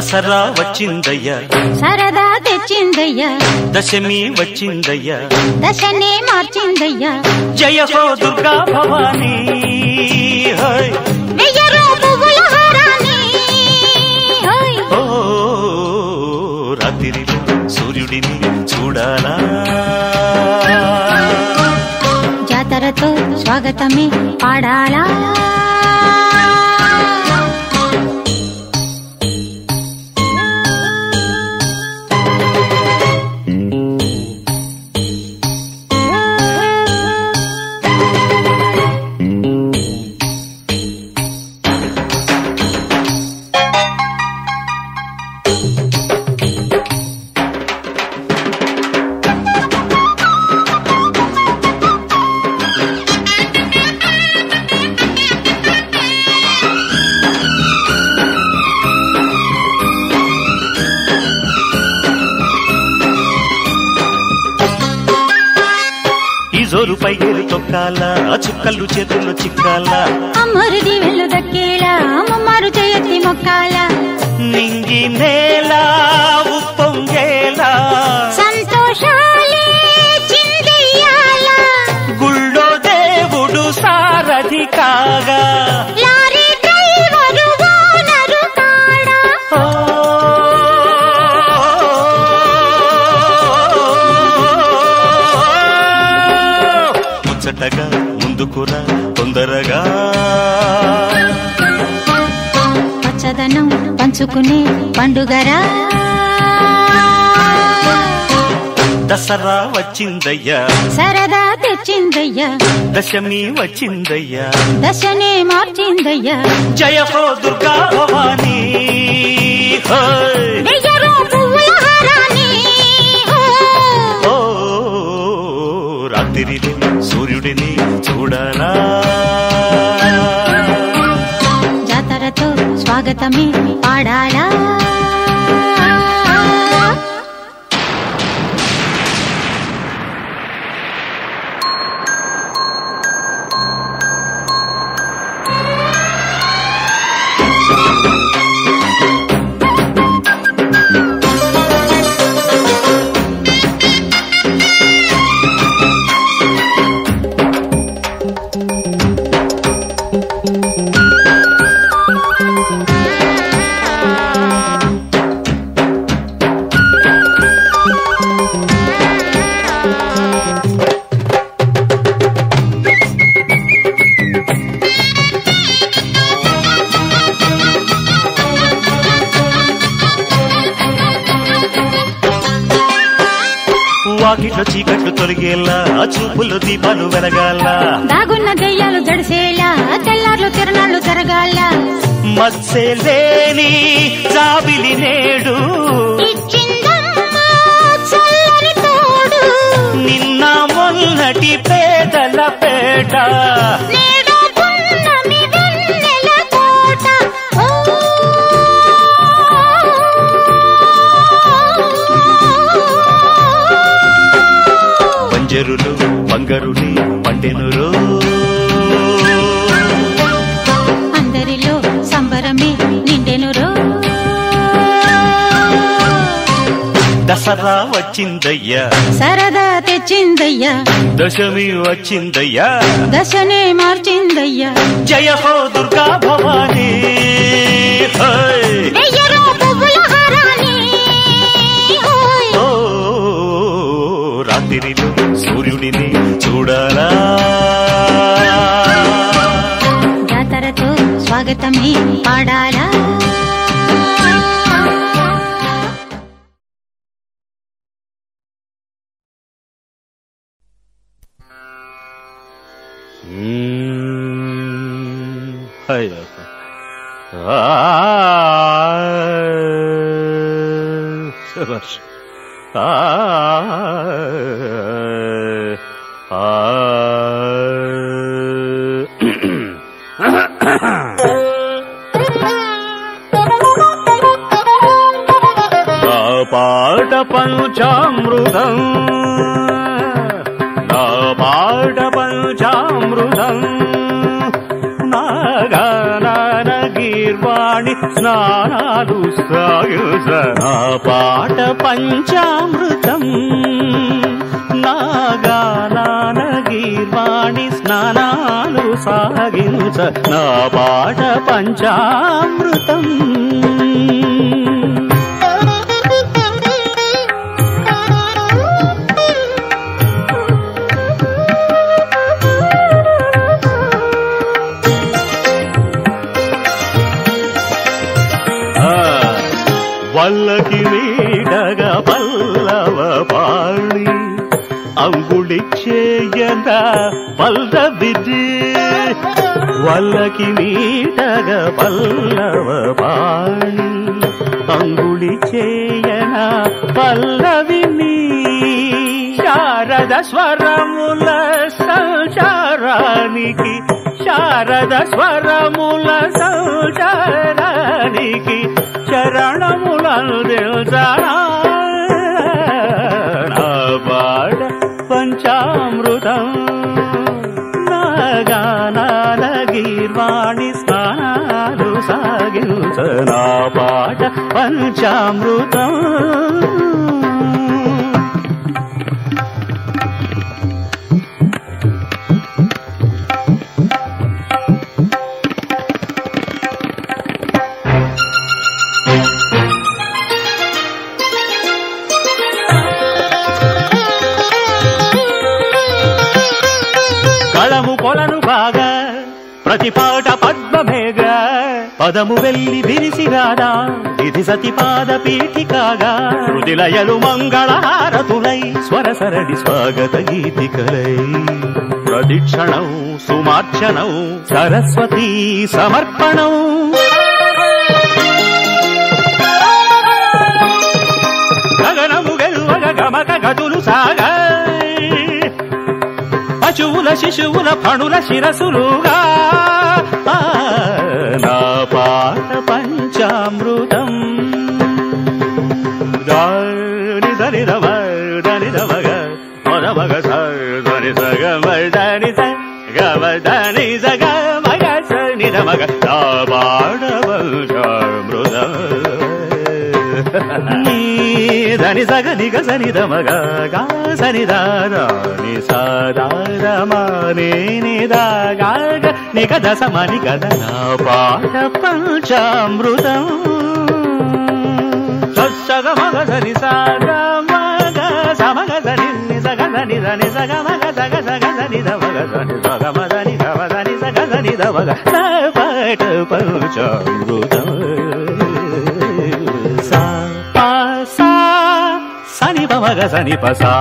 దసరా వచ్చిందయ్యా సరదా తెచ్చిందయ్యా దశమి వచ్చిందయ్యా దశనే మార్చిందయ్యా జయ హో దుర్గా భవానీ హోయ్. వెయ్యరు పువ్వుల హారాన్ని హోయ్. ఓ రాత్రిలో సూర్యుడిని చూడాలా జాతరతో స్వాగతమే పాడాలా ఈ జోరు పైగేరు తొక్కాల ఆ చుక్కలు చేతుల్లో చిక్కాల అమ్మరుది వెళ్ళు దక్కేలా అమ్మమ్మారు చేయత్తి మొక్కాల నింగి నేల ఉప్పొంగేలా సంతోషాలే చిందెయ్యాల గుళ్ళో దేవుడు సారథి కాగా లారీ డ్రైవరు ఓనరు కాడా ఓ, ముచ్చటగా ముందుకురా తొందరగా పచ్చదనం పంచుకునే పండుగరా దసరా వచ్చిందయ్యా సరదా తెచ్చిందయ్యా దశమి వచ్చిందయ్యా దశనే మార్చిందయ్యా జయ హో దుర్గా భవానీ హోయ్. వెయ్యరు పువ్వుల హారాన్ని ఓ రాత్రిని సూర్యుడిని చూడాలా జాతరతో స్వాగతమే పాడాలా వాకిట్లో చీకట్లు తొలగేలా ఆ చూపులు దీపాలు వెలగాల దాగున్న దెయ్యాలు జడిసేలా తెల్లార్లు తిరణాలు జరగాల మత్సే లేని జాబిలి నేడు ఇచ్చిందమ్మా చల్లని తోడు నిన్న మొన్నటి పేదల పేట నేడు పున్నమి వెన్నెల కోట ఓ పంజరులు బంగరుని పండెనురు అందరిలో సంబరమే నిండెను రో దసరా వచ్చిందయ్యా సరదా తెచ్చిందయ్యా దశమి వచ్చిందయ్యా దశనే మార్చిందయ్యా జయ హో దుర్గా భవానీ హోయ్. వెయ్యరు పువ్వుల హారాన్ని ఓయ్. ఓ రాత్రిలో సూర్యుడిని చూడాలా జాతరతో స్వాగతమే పాడాలా అయ్యో శభాష్ నా పాట పంచామృతం నా పాట పంచామృతం నా గాన గీత గీర్వాణి స్నానాలు సాయుజ నా పాట పంచామృతం నాగానాన గీర్వాణి స్నానాలు సాగించ నా పాట పంచామృతం ఆ, వల్లకి నీడగ పల్లవ పాళి అంగుళి చేయన పల్లవిది వల్లకి నీడగ పల్లవ పాళి అంగుళి చేయన పల్లవిని శారద స్వరముల సంచారానికి శారద స్వరముల సంచారానికి చరణములందిల్చనా పాడ పంచామృతం నాగానాల గీర్వాణి స్నానాలు సాగించ నా పాట పంచామృతం కళము కొలను బాగా ప్రతి పాట పద్మమేగ పదము వెళ్ళి విరిసిరాదా ఇది సతిపాద పీఠికాగా శృతిలయలు మంగళహారతులై స్వరసరడి స్వాగత గీతికలై ప్రదిక్షణం సుమార్చనం సరస్వతీ సమర్పణం గగనము గెలువగ గమక గదులు సాగా పశువుల శిశువుల ఫణుల శిరసులుగా ఆ, నా పాట పంచామృతం దాని దని రమ దని రమగ మద మగ స దని సగ మదని స గమ దని సగ మగ స నిద మగ నా పాట పంచామృతం నీ దని సగ నిగ సని దమగ గా సని దాదా ని సదారమా నే ని దా గా గ ని గ దశ మని గద నా పాట పంచామృతం సగ మగ సని సగ మగ సమగ సని ని సగ సని దని సగ మగ సగ సగ సని ద మగ సని సగ మదని గవ సని సగ సని ద మగ నా పాట పంచామృతం సా పా సా సని ప మగ సని ప సా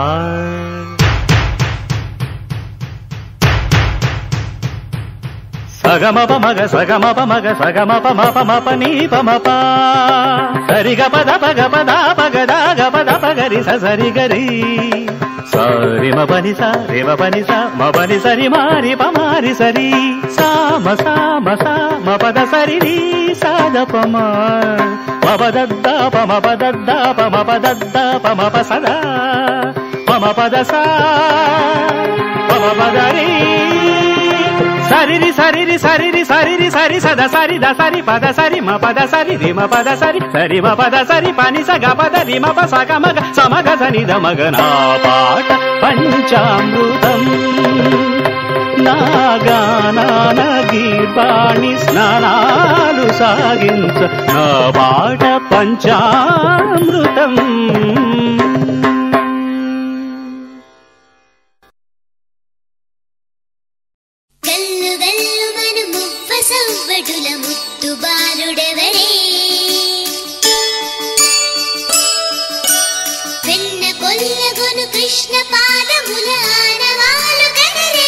సగమ ప మగ సగమ ప మగ సగమ ప మ ప మ ప నీ ప మ ప సరి గ పద ప గ పద ప గ ద గ పద ప గరి స సరి గరి సరి మ పని స రి మ పని స మ పని సరి మారి ప మారి సరి సా మ సా మ సా మ పద సరి రి సా ద ప మ మ ప ద ద ప మ ప ద ద ప మ ప ద ద ప మ ప స ద ప మ ప ద సా ప మ ప ద రి సరిరి సరిరి సరిరి సరిరి సరి సద సరి ద సరి పద సరి మ పద సరి రి మ పద సరి సరి మ పద సరి పని స గ పద రి మ ప స గ మ గ స మ గ సని ద మ గ నా పాట పంచామృతం నాగానాన గీర్వాణి స్నానాలు సాగించ నా పాట పంచామృతం గల్లు గల్లు మను మువ్వ సవ్వడుల ముత్తు బాలుడెవరే వెన్న కొల్లగొను కృష్ణ పాదముల ఆనవాలు కనరే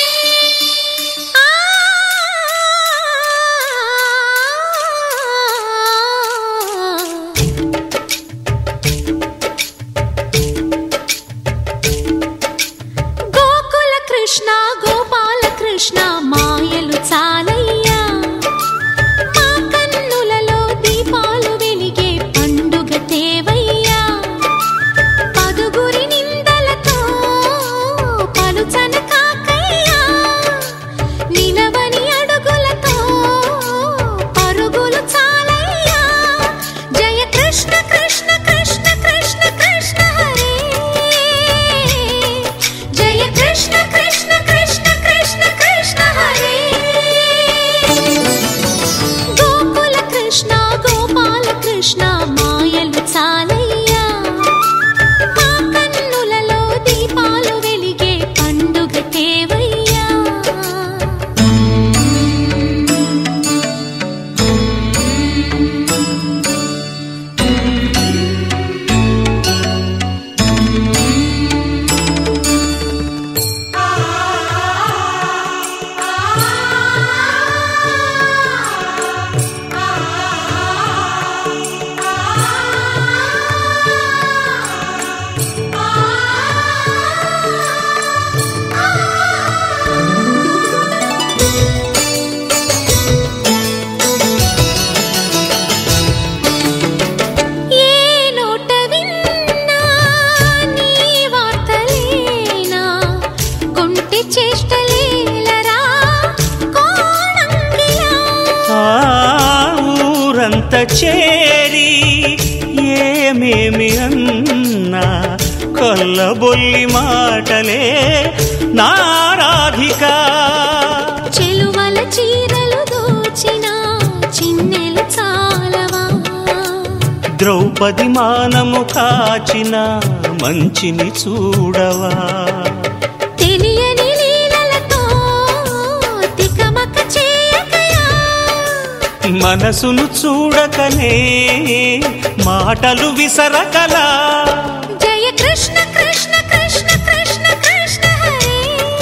ఊరంత చేరి ఏమేమి అన్నా కొల్లబొల్లి మాటలే నారాధిక చెలువల చీరలు దోచిన చిన్నెలు చాలవా ద్రౌపది మానము కాచిన మంచిని చూడవా తెలియని లీలలతో తికమక చేయకయా మనసును చూడకనే మాటలు విసరకలా జయ కృష్ణ కృష్ణ కృష్ణ కృష్ణ కృష్ణ హరే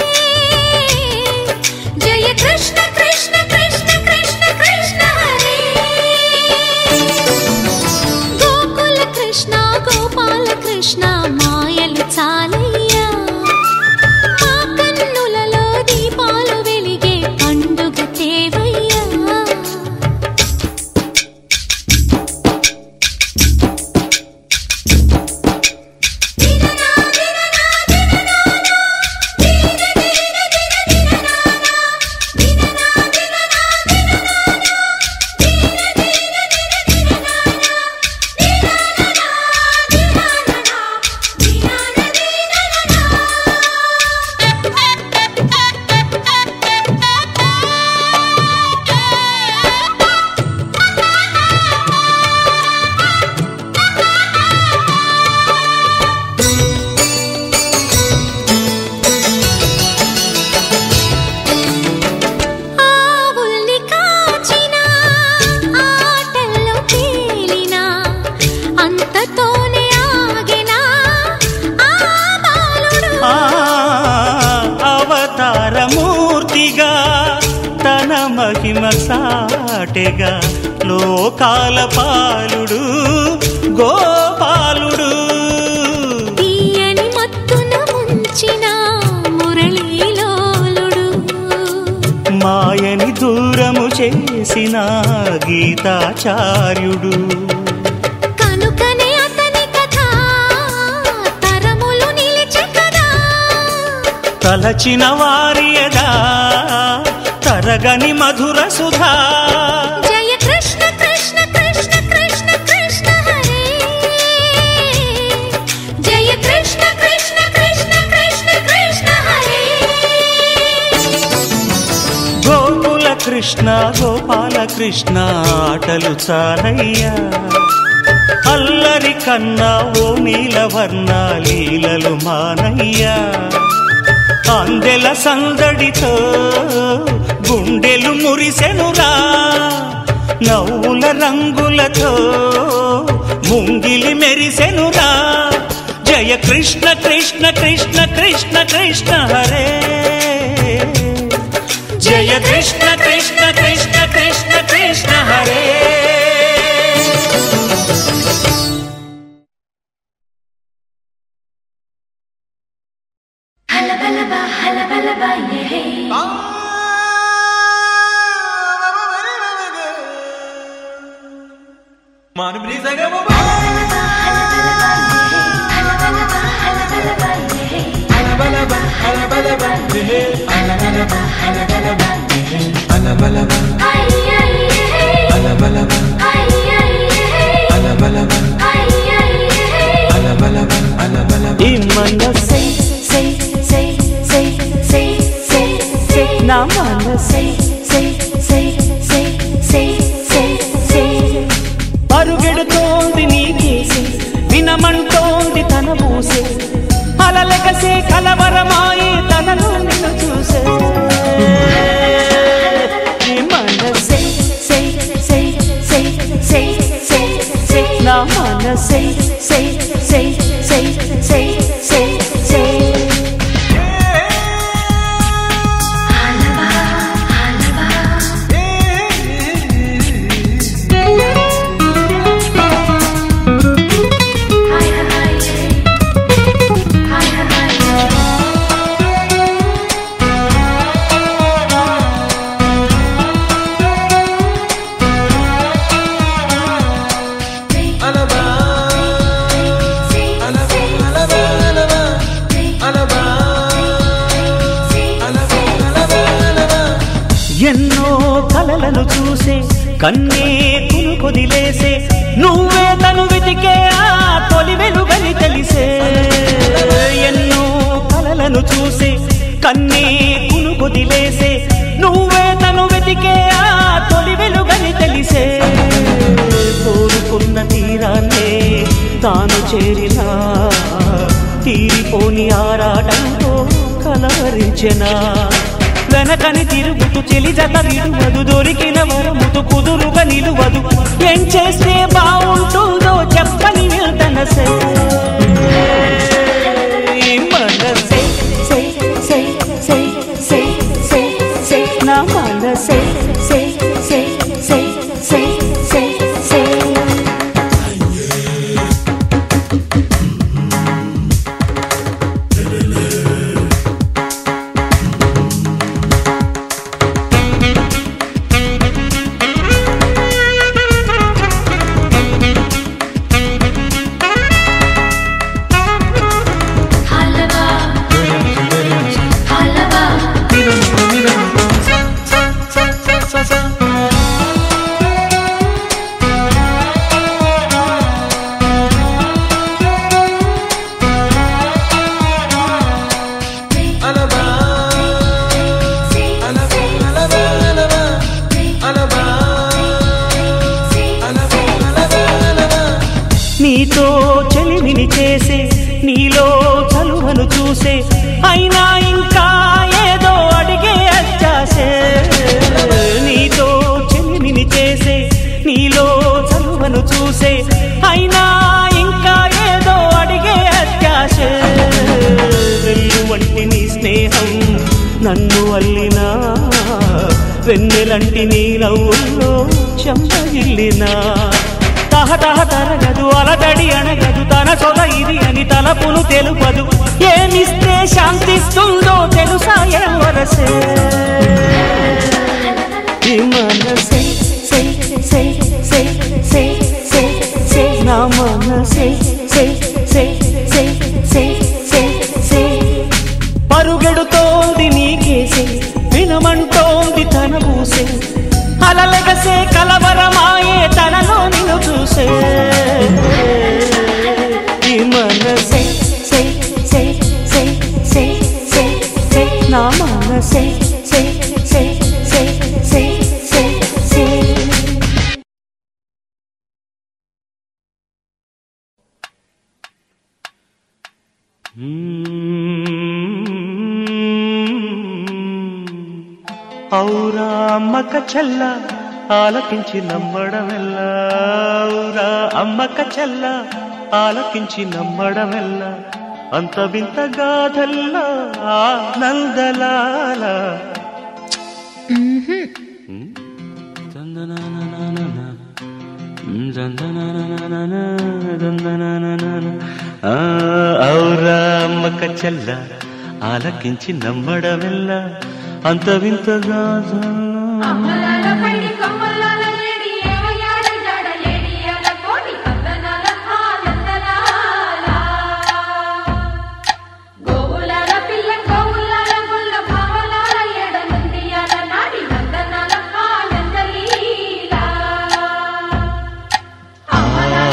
జయ కృష్ణ కృష్ణ కృష్ణ కృష్ణ కృష్ణ హరే గోకుల కృష్ణ గోపాల కృష్ణ మాయలు చాలయ్యా మా కన్నులలో దీపాలు వెలిగే పండుగ తేవయ్యా ఆవుల్ని కాచిన ఆటల్లో తేలిన అంతతోనే ఆగిన ఆ బాలుడు ఆ అవతారమూర్తిగా తన మహిమ సాటెగా లోకాల పాలుడు గోపాలుడు తీయని మత్తున ముంచిన మురళీలోలుడు మాయని దూరము చేసిన గీతాచార్యుడు కనుకనే అతని కథ తరములు నిలిచే కదా తలచిన వారియదా తరగని మధుర సుధా జయ కృష్ణ కృష్ణ కృష్ణ కృష్ణ కృష్ణ హరే జయ కృష్ణ కృష్ణ కృష్ణ కృష్ణ కృష్ణ హరే గోకుల కృష్ణ గోపాల కృష్ణ ఆటలు చాలయ్యా అల్లరి కన్నా ఓ నీలవర్ణ లీలలు మానయ్యా అందెల సందడితో గుండెలు మురిసెనురా నవ్వుల రంగులతో ముంగిలి మెరిసెనురా జయ కృష్ణ కృష్ణ కృష్ణ కృష్ణ కృష్ణ హరే జయ కృష్ణ కృష్ణ కృష్ణ కృష్ణ కృష్ణ హరే ఈ మనసై సై సై సై సై సై సై నా మనసై సై సై సై సై సై సై పరుగెడుతోంది నీకేసి వినమంటోంది తన మూసే అలలెగసే కలవరమాయే తనలో నిన్ను చూసే ఈ మనసై సై సై సై సై సై సై నా మనసై సై సై సై సై సై సై ఎన్నో కలలను చూసే కన్నే కునుకొదిలేసే నువ్వే తను వెతికే ఆ తొలి వెలుగని తెలిసే ఎన్నో కలలను చూసే కన్నే కునుకొదిలేసే నువ్వే తను వెతికే ఆ తొలి వెలుగని తెలిసే కోరుకున్న తీరాన్నే తాను చేరినా తీరిపోని ఆరాటంతో కలవరించెనా వెనకని తిరుగుతూ చెలి జత విడువదు దొరికిన వరముతు కుదురుగా నిలువదు ఏం చేస్తే బాగుంటుందో చెప్పని వెళ్తనసే మనసే say, say, say, say, say, say, నా మనసే say, say, say, say, say, say. హలవా హలవా నీతో చెలిమిని చేసే నీలో చలువను చూసే అయినా ఇంకా ఏదో అడిగే అత్యాసే నీతో చెలిమిని చేసే నీలో చలువను చూసే అయినా ఇంకా ఏదో అడిగే అత్యాసే వెళ్ళు వంటి నీ స్నేహం నన్ను అల్లినా వెన్నెలంటి నీ నవ్వుల్లో చెంపగిల్లినా తహ తహ తరగదు అలదడి అనగదు తన సొల ఇది అని తలపును తెలుపదు ఏమిస్తే శాంతిస్తుందో తెలుసా ఎవరసే ఈ మనసే say, say, say, say, say, say, నా మనసే say, say, say, say, say, say. పరుగెడుతోంది నీకేసే వినమంటోంది తన ఊసే అలలెగసే కలవరమాయే తనలో నిన్ను చూసే ఈ మనసే say, say, say, say, say, say, నా మనసే say, say, say, say, say, say. ఔరా అమ్మక చెల్ల ఆలకించి నమ్మడమెల్ల ఔరా అమ్మక చెల్ల ఆలకించి నమ్మడమెల్ల అంత వింత గాథల్లా ఆనందలాల ఆ, ఔరా అమ్మక చెల్ల ఆలకించి నమ్మడమెల్ల అంత వింత గాథల్లా అమ్మలాల పైడి కొమ్మలాల లేడి ఏమయ్యాడ జాడ లేడి అల కోడి కందనాల ఆనందనాల గోవులాల పిల్ల గోవులాల గుల్ల భావలాల ఎడ నుండి అల నాడి నందనాల ఆనందలీల అమ్మలాల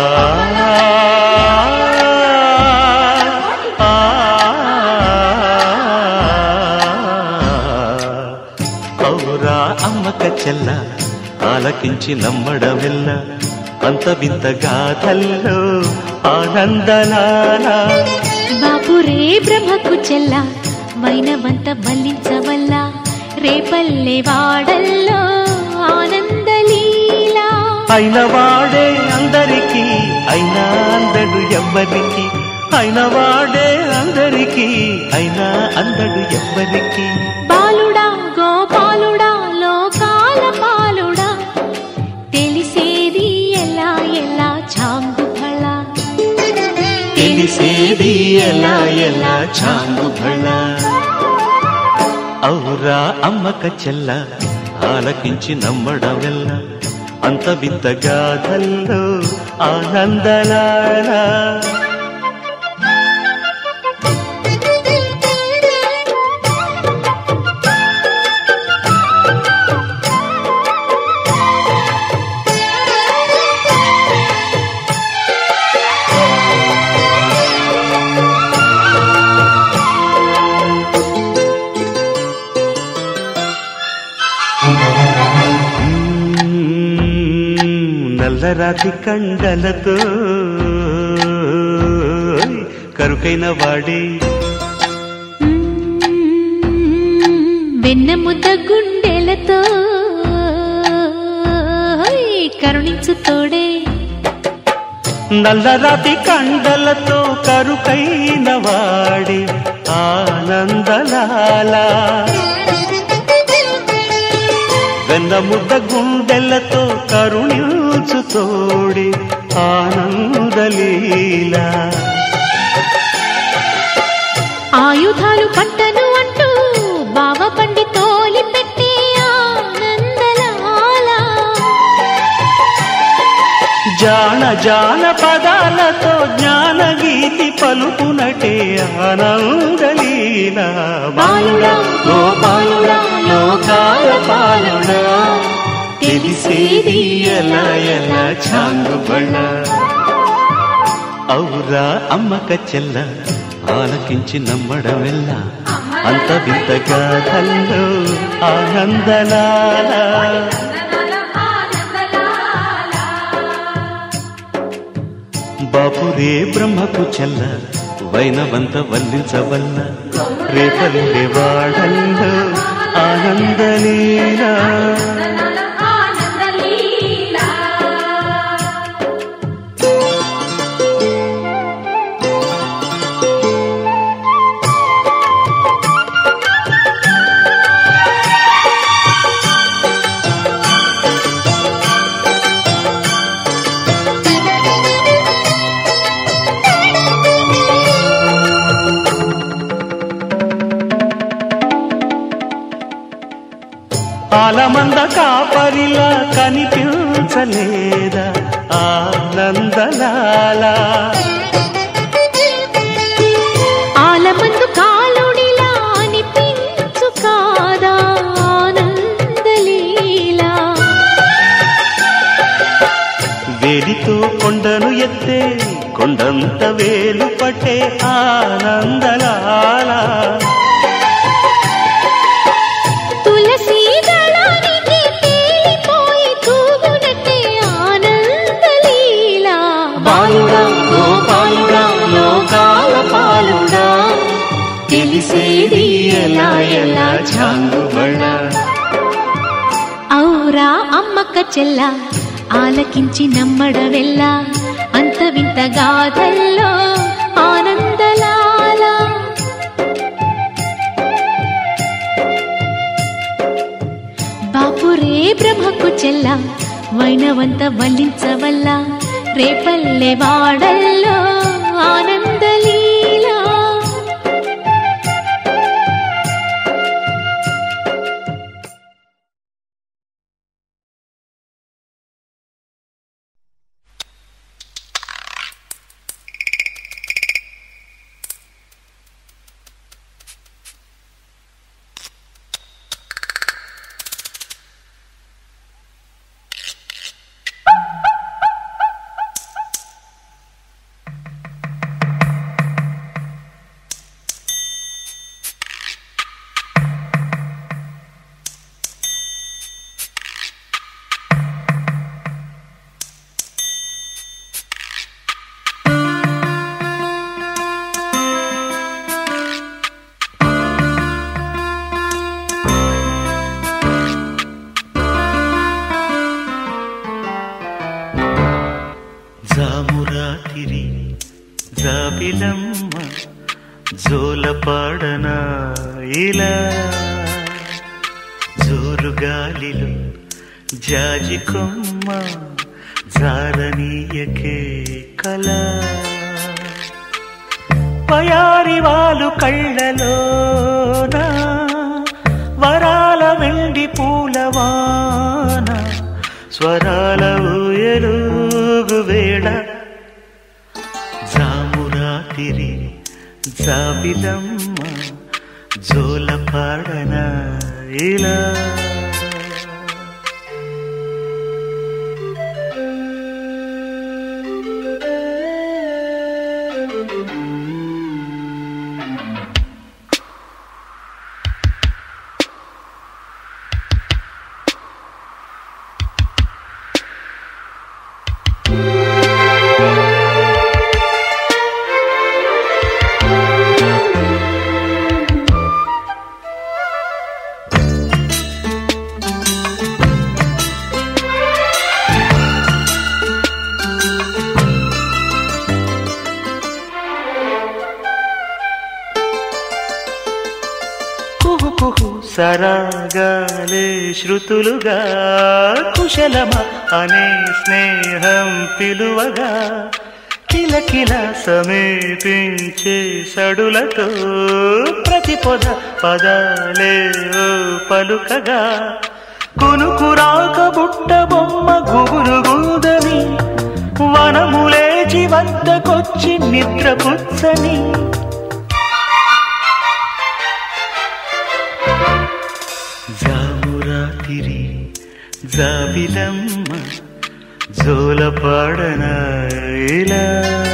ఔరా అమ్మక చెల్ల ఆలకించి నమ్మడమెల్ల అంత వింత గాథల్లో ఆనందనాలా బాపురే బ్రహ్మకు చెల్ల మైనవంత మల్లించవల్ల రేపల్లె వాడల్లో ఆనందలీలా అయిన వాడే అందరికీ అయినా అందడు ఎవ్వరికి అయిన వాడే అందరికీ అయినా అందడు ఎవ్వరికి బాలుడా గోపాలుడా లోకాల పాలుడా తెలిసేది ఎలా ఎలా చాంగు ఫళ తెలిసేది ఎలా ఎలా చాంగు భళ ఔరా అమ్మక చెల్ల ఆలకించి నమ్మడమెల్ల అంత వింత గాథల్లో ఆనందలాల ఆ నల్లరాతి కండలతో కరుకైన వాడే వెన్న ముద్ద గుండెలతో కరుణించు తోడే నల్లరాతి కండలతో కరుకైన వాడే ఆనందలాల వెన్న ముద్ద గుండెలతో కరుణించు తోడే ఆనందలీలా ఆయుధాలు పంటను అంటూ బావ బండి తోలి పెట్టే ఆనందలాల జాన జాన పదాలతో జ్ఞాన గీతి పలుకునటే ఆనందలీల బాలుడా ఓ బాలుడా లోకాల పాలుడా తెలిసేది ఎలా ఎలా చాంగుబళ్ళ ఔరా అమ్మక చెల్ల ఆలకించి నమ్మడమెల్ల అంత వింత గాథల్లో ఆనందలాల బాపురే బ్రహ్మకు చెల్ల వైనవంత వల్లించవల్ల రేపల్లె వాడల్లో ఆనందలీలా ఆలమంద కాపరిలా కనిపించలేదా ఆనందలాలా ఆలమందు కాలుడిలా అనిపించు కాదా ఆనందలీలా వేలితో కొండను ఎత్తే కొండంత వేలు పట్టే ఆనందలాలా తులసి దళానికి తేలిపోయి తూగునట్టే ఆనందలీలా బాలుడా ఓ బాలుడా లోకాల పాలుడా తెలిసేది ఎలా ఎలా చాంగుబడా ఔరా అమ్మక్క చెల్ల ఆలకించి నమ్మడవెల్ల అంత వింత గాథల్లో ఆనందలాల బాపురే బ్రహ్మకు చెల్ల వైనవంత వల్లించవల్ల రేపల్లె వాడల్లో ఆనందలీలా జామురాతిరి జాబిలమ్మ జోలపాడనా ఇలా జోరుగాలిలో జాజి కొమ్మ జారనీయకే కళ పయారి వాళ్ళు కళ్ళలోన వరాల వెండి పూలవాన స్వరాల ఊయలుగు వేళ జామురాతిరి జాబిలమ్మ జోల పాడన ఇలా సరాగాలే శృతులుగా కుశలమ అనే స్నేహం పిలువగా కిలకిల సమీపించే సడులతో ప్రతి పొద పదాలే ఓ పలుకగా కునుకురాక బుట్ట బొమ్మ గుబురు గూదని వనములేచి వద్దకొచ్చి నిద్ర పుచ్చని జామురాతిరి జాబిలమ్మ జోలపాడన ఇలా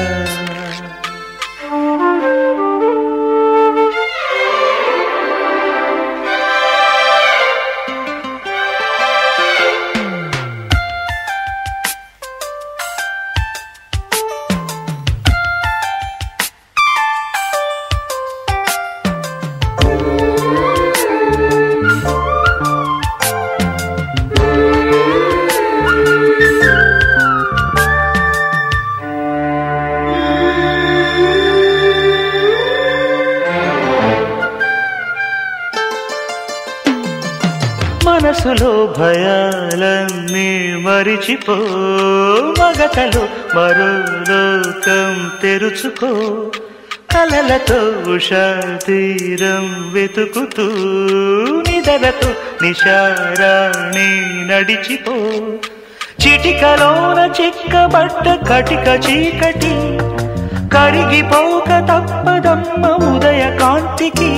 మనసులో భయాలన్నీ మరిచిపో మగతలో మరో లోకం తెరుచుకో కలలతో ఉషా తీరం వెతుకుతూ నిదలతో నిశారాణి నడిచిపో చిటికలోన చిక్కబట్ట కటిక చీకటి కరిగిపోక తప్పదమ్మ ఉదయ కాంతికి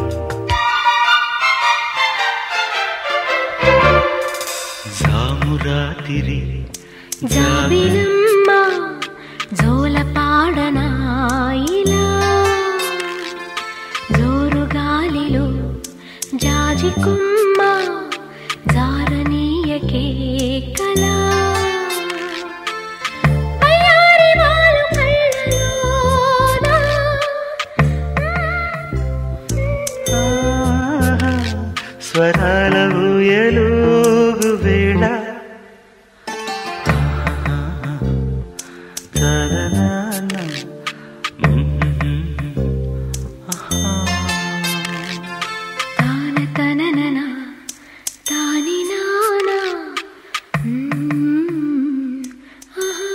జామురాతిరి జాబిలమ్మ జోలపాడనా ఇలా జోరు గాలిలో జాజి కుమ్మ జారనీయకే కలా అయ్యారి వాలు కళ్ళలోనా ఆహా, స్వరాల ఊయలుగు వేళ తననాన. తాన తననన తాని నానా మ్మ్. ఆహా.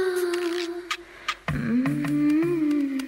మ్మ్.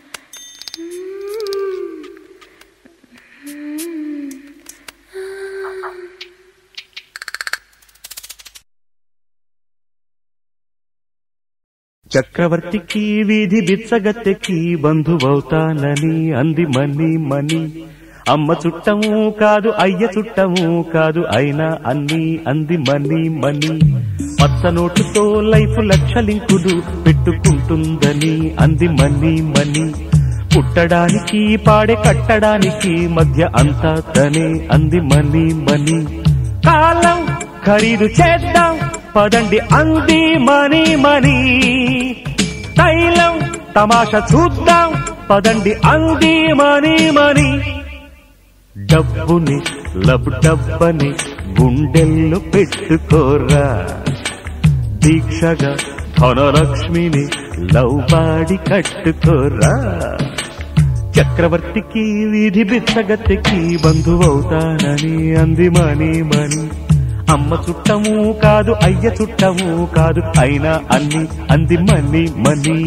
చక్రవర్తికి వీధి బిచ్చగత్తెకి బంధువవుతానని అంది మని మని అమ్మ చుట్టము కాదు అయ్య చుట్టము కాదు అయినా అన్ని అంది మని మని పచ్చ నోటుతో లైఫ్ లక్షలింకులు పెట్టుకుంటుందని అంది మని మని పుట్టడానికి పాడే కట్టడానికి మధ్య అంతా తనే అంది మని మని కాలం ఖరీదు చేద్దాం పదండి అంది మని మని తైలం తమాషా చూద్దాం పదండి అంది మని మని డబ్బుని లబ్ డబ్బని గుండెల్లో పెట్టుకోరా దీక్షగా ధనలక్ష్మిని లవ్ బాడి కట్టుకోరా చక్రవర్తికి వీధి బిచ్చగత్తెకి బంధువవుతానని అంది మని మని అమ్మ చుట్టము కాదు అయ్య చుట్టము కాదు అయినా అన్ని అంది మని మని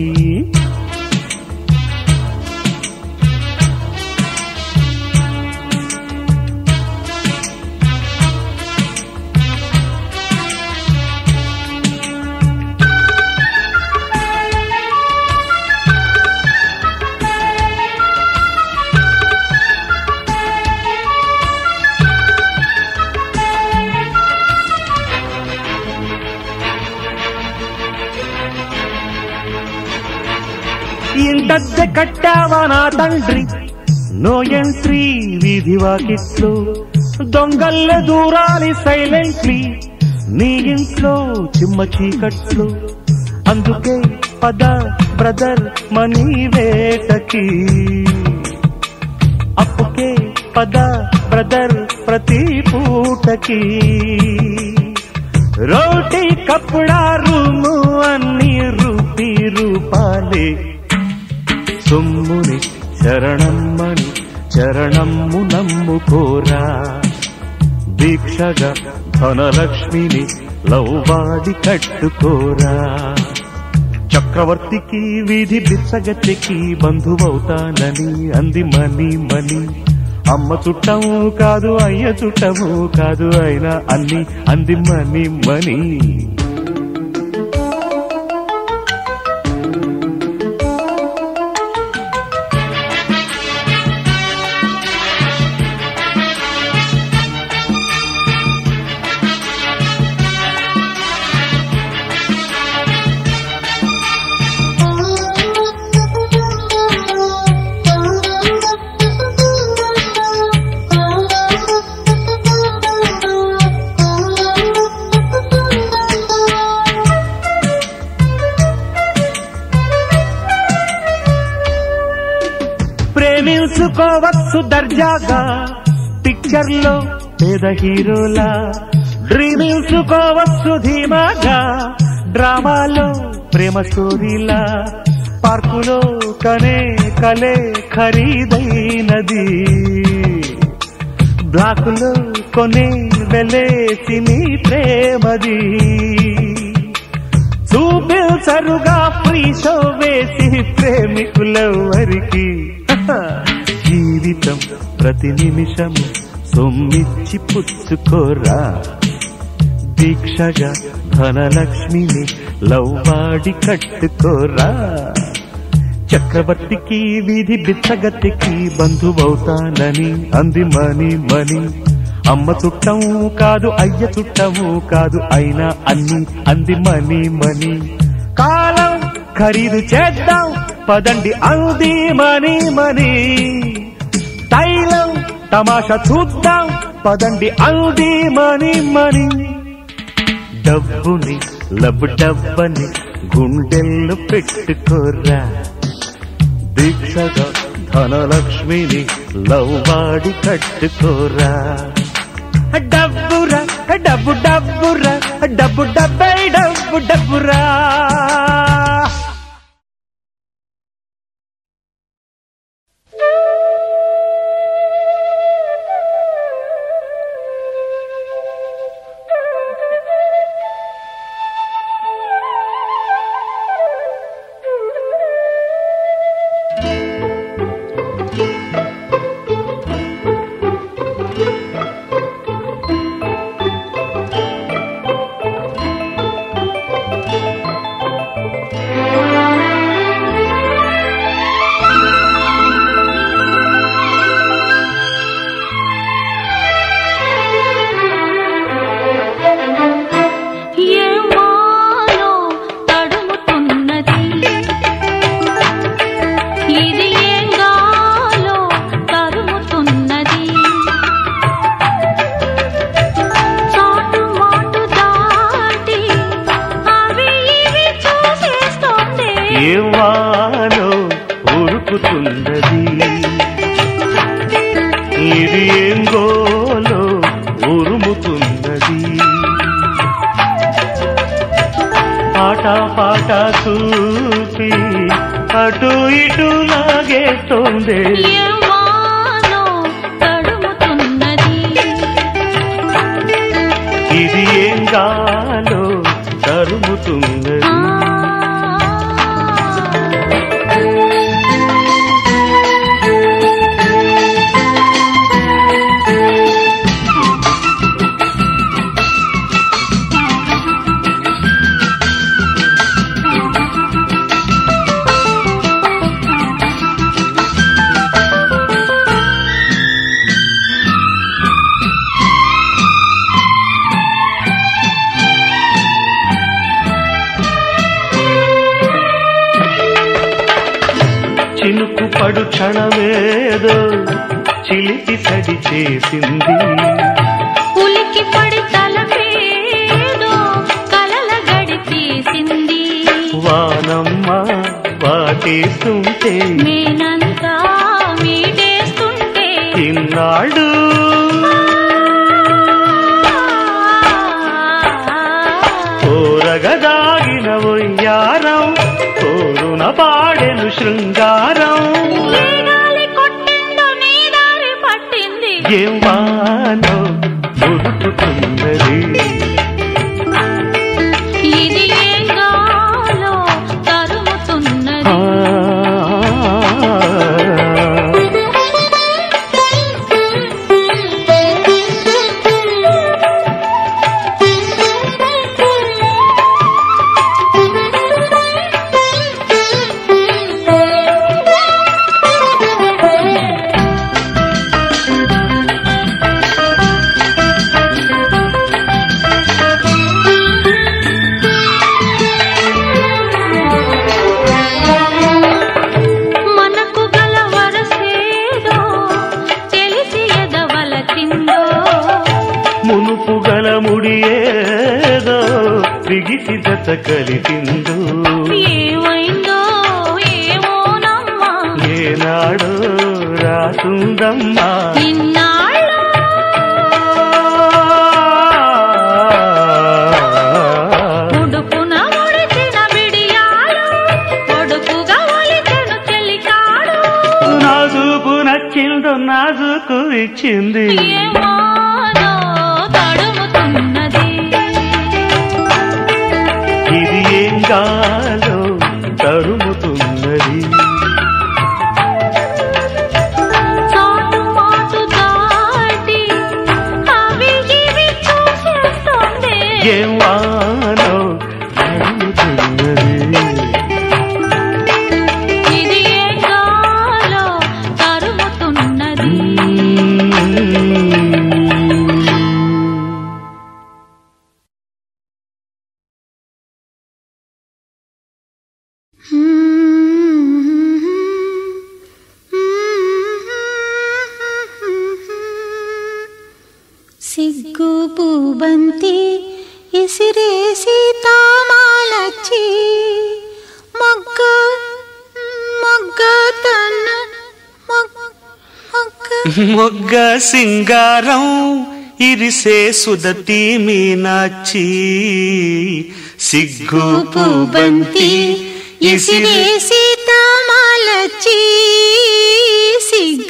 ఇంతద్దె కట్టావా నా తండ్రి నో ఎంట్రీ వీధి వాకిట్లో దొంగల్లె దూరాలి సైలెంట్లీ నీ ఇంట్లో చిమ్మ చీకట్లు అందుకే పద బ్రదర్ మనీ వేటకి అప్పుకే పద బ్రదర్ ప్రతి పూటకి రోటీ కప్పుడా రూము అన్ని రూపీ రూపాలే సొమ్ముని శరణమ్మని శరణమ్ము నమ్ముకోరా దీక్షగా ధనలక్ష్మిని లవ్వాడి కట్టుకోరా చక్రవర్తికి వీధి బిచ్చగత్తెకి బంధువవుతానని అంది మని మని అమ్మ చుట్టము కాదు అయ్య చుట్టము కాదు అయినా అన్ని అంది మని మని ప్రేమించుకోవచ్చు దర్జాగా పిక్చర్ లో పేద హీరోలా డ్రీమించుకోవచ్చు ధీమాగా డ్రామాలో ప్రేమ స్టోరీలా పార్కులో కనే కలే ఖరీదైనది బ్లాకులో కొనే వెలేసి నీ ప్రేమది చూపించరుగా ఫ్రీ షో వేసి ప్రేమికులెవరికి జీవితం ప్రతి నిమిషము సొమ్మిచ్చి పుచ్చుకోరా దీక్షగా ధనలక్ష్మిని లవ్వాడి కట్టుకోరా చక్రవర్తికి వీధి బిచ్చగత్తికి బంధువవుతానని అంది మని మని అమ్మ చుట్టము కాదు అయ్య చుట్టము కాదు అయినా అన్ని అంది మని మని కాలం ఖరీదు చేద్దాం పదండి అంది మని మని తైలం తమాషా చూద్దాం పదండి అంది మని మని డబ్బుని లబ్ డబ్బని గుండెల్లో పెట్టుకోరా దీక్షగా ధనలక్ష్మిని లవ్వాడి కట్టుకోరా డబ్బురా డబ్బు డబ్బురా డబ్బు డబ్బై డబ్బు డబ్బురా ఏమాలో తడుముతున్నది ఇది ఏం గాలో తరుముతున్నది చాటు మాటు దాటి అవి ఇవి చూసేస్తోంది ఏవానో ఉరుకుతున్నది ఇది ఏం గోలో ఉరుముతున్నది పాట పాట చూసి అటు ఇటు లాగేస్తోంది ఏమాలో తడుముతున్నది ఇది ఏం గాలో తరుముతున్నది ఆ చినుకు పడు క్షణమేదో చిలిపి సడి చేసింది ఉలికి పడి తలపేదో కలల గడి తీసింది వానమ్మ వాటేస్తుంటే నేనంతా మీటేస్తుంటే ఇన్నాళ్ళు కోరగదాగిన ఒయ్యారం కోరున పాడెను శృంగారం ఏ గాలి కొట్టిందో నీ దారి ఏం వానో ముడుపుతున్నది ఇది ఏం గాలో తరుముతున్నది ఆ. మనకు గల వరసేదో తెలిసి ఎదవలచిందో మునుపు గల ముడియేదో బిగిసి జత కలిపిందో ఏమైందో ఏమోనమ్మా ఏనాడో రాసుందమ్మా ఇన్నాళ్ళు ఉడుపున ముడిచిన బిడియాలు ఒడుపుగా ఒలిచెను చెలికాడు నాజుకు నచ్చిందో నాజుకు ఇచ్చింది ఏమానో తడుముతున్నది ఇది ఏం గాలో తరుముతున్నది చాటు మాటు దాటి అవి ఇవి చూసేస్తోంది ఏం వానో తరుముతున్నది ఇది ఏ గాలో తరుముతున్నది సిగ్గు పూబంతి ఇసిరేసి తామాలచ్చి మొగ్గ మొగ్గ తన మొగ్గ మొగ్గ సింగారం ఇరిసే సుదతి మీనాచి సిగ్గు పూబంతి ఇసిరే ఇసిరేసి తామాలచ్చి సిగ్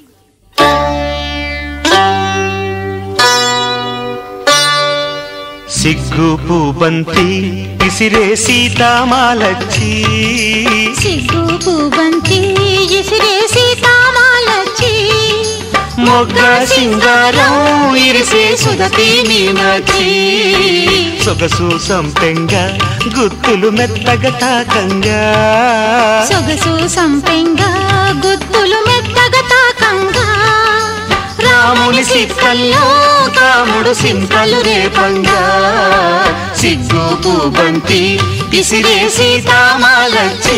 సిగ్గు పూబంతి ఇసిరే సీతామాలచ్చి సిగ్గు పూబంతి ఇసిరేసి తామాలచ్చి మొగ్గ సింగారం ఇరిసే సుదతి మీనాచి సొగసు సంపెంగ గుత్తులు మెత్తగ తాకంగా సొగసు సంపెంగా గుత్తులు మెత్తగా తాకంగా రాముని సిక్కల్లో కాముడు సింతలు రేపంగా సిగ్గు పూబంతి ఇసిరే సీతామాలచ్చి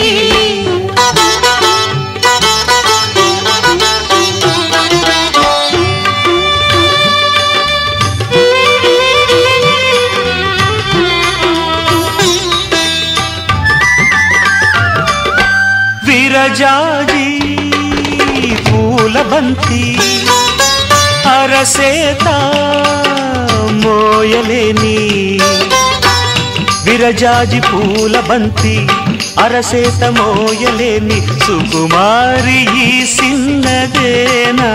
విరజాజి పూల బంతి అరసేత మోయలేని విరజాజి పూల బంతి అరసేత మోయలేని సుకుమారి ఈ సిన్నదేనా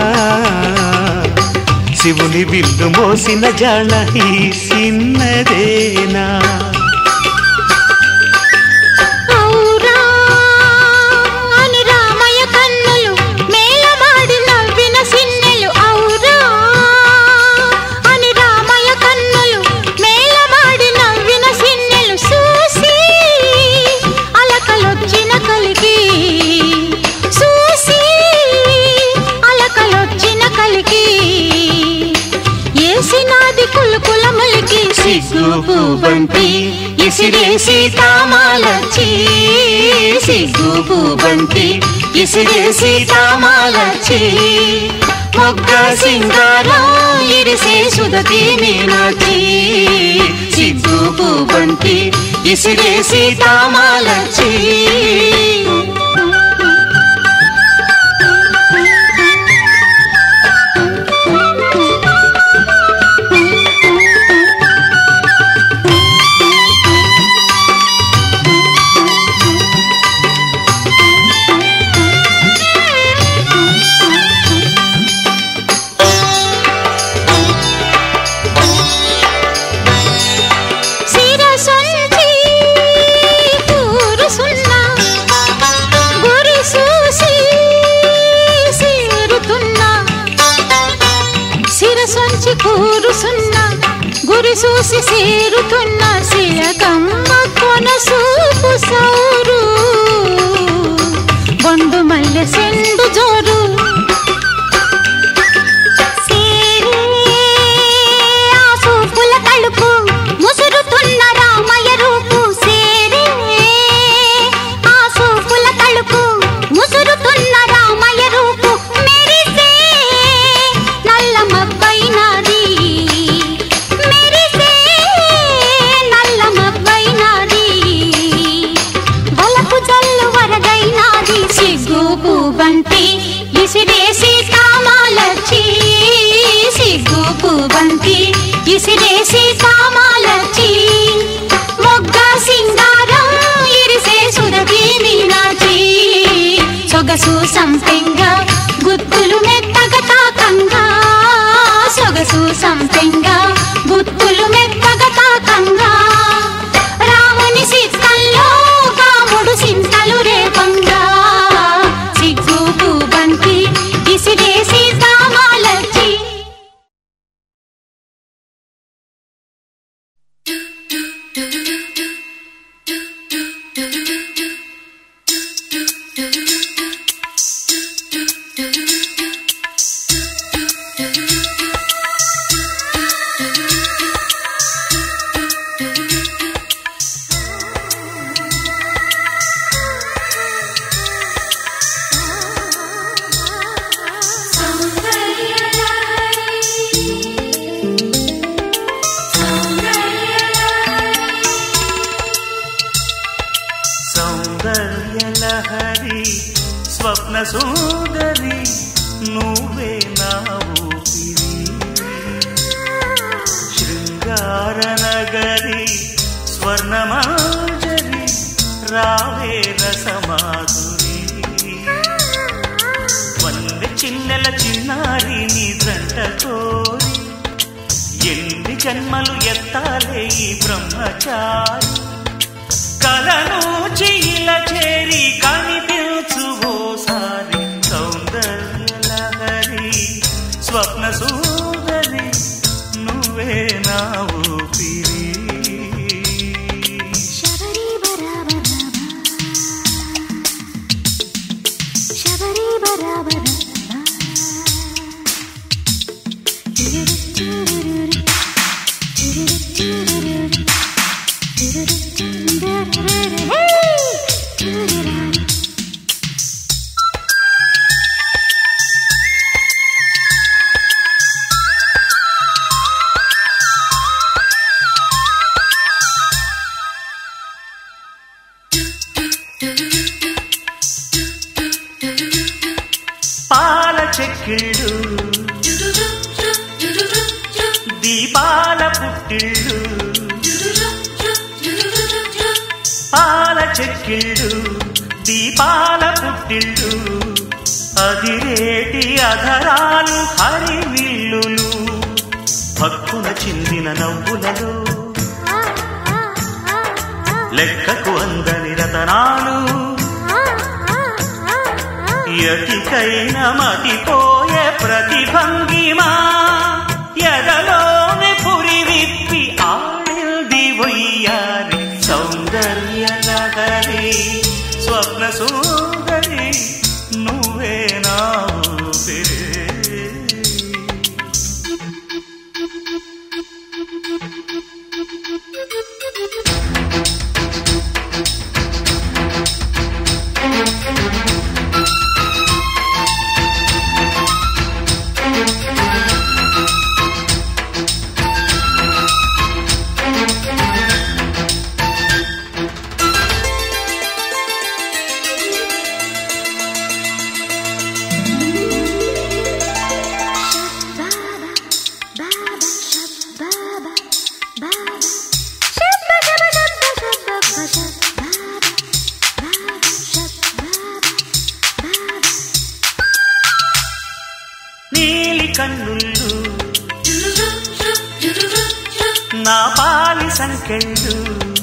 శివుని విల్లు మోసిన జాణ ఈ సిన్నదేనా ఔరా అని రామయ్య కన్నులు మేలమాడి నవ్విన సిన్నెలు ఔరా అని రామయ్య కన్నులు మేలమాడి నవ్విన సిన్నెలు చూసి అలకలొచ్చిన కలిగి చూసి అలకలొచ్చిన కలిగి ఏసినాది కులుకుల ములికి సిగ్గు పూబంతి ఇసిరే సీతామాలచ్చి సిగ్గు పూబంతి ఇసిరే సీతామాలచ్చి మొగ్గ సింగారం ఇరిసే సుదతి మీనాచి సిగ్గు పూబంతి ఇసిరే సీతామాలచ్చి చూసి సేరుతున్న శిలకమ్మ కొనసూపు సౌరు బొండు మల్లె సెండు జోరు ఆ సూపుల తలుపు ముసురుతున్న రామయ్య రూపు సేరే ఆ సూపుల తలుపు ముసురుతున్న రామయ్య రూపు మెరిసే నల్ల మబ్బైనది మెరిసే నల్ల మబ్బైనది వలపు జల్లు వరదైనది సిగ్గు బంతి ఇసిరేసి కామాలచ్చి సిగ్గు బంతి ఇసిరేసి కామాలచ్చి మొగ్గ సింగారం ఇరిసే సురభి మీనాచి సొగసు సంపెంగ గుత్తులు మెత్తగ తాకంగా సొగసు సంపెంగ గుత్తులు మెత్తగ తాకంగా రాముని సిద్ధంలో కాముడు సింతలు రేపంగా సిగ్గు బంతి ఇసిరేసి కామాలచ్చి సౌందర్యలహరి స్వప్న సుందరి నువ్వే నా ఊపిరి శృంగార నగరి స్వర్ణమాజరి రావే రసమాధురి వందె చిన్నెల చిన్నారి నీ దంట కోరి ఎన్ని జన్మలు ఎత్తాలే ఈ బ్రహ్మచారి కలను చీల చేరి కనిపించు ఓసారి సౌందర్యలహరి స్వప్న సూదరి నువ్వే నా ఊపిరి శబరి బరాబర శబరి బరాబర పాల చెక్కిళ్ళు దీపాల పుట్టిళ్ళు పాల చెక్కిళ్ళు దీపాల పుట్టిళ్ళు అదిరేటి అధరాలు హరివిల్లులు భక్కున చిందిన నవ్వులలో లెక్కకు అందని రతనాలు ఎటికైన మతిపోయే ప్రతిభంగిమా ఎదలోని పురి విప్పి ఆడింది వయ్యారి సౌందర్య నగరి స్వప్న సుందరి నువ్వే నా ఊపిరి నీలి కన్నుళ్ళు నా పాలి సంకెళ్ళు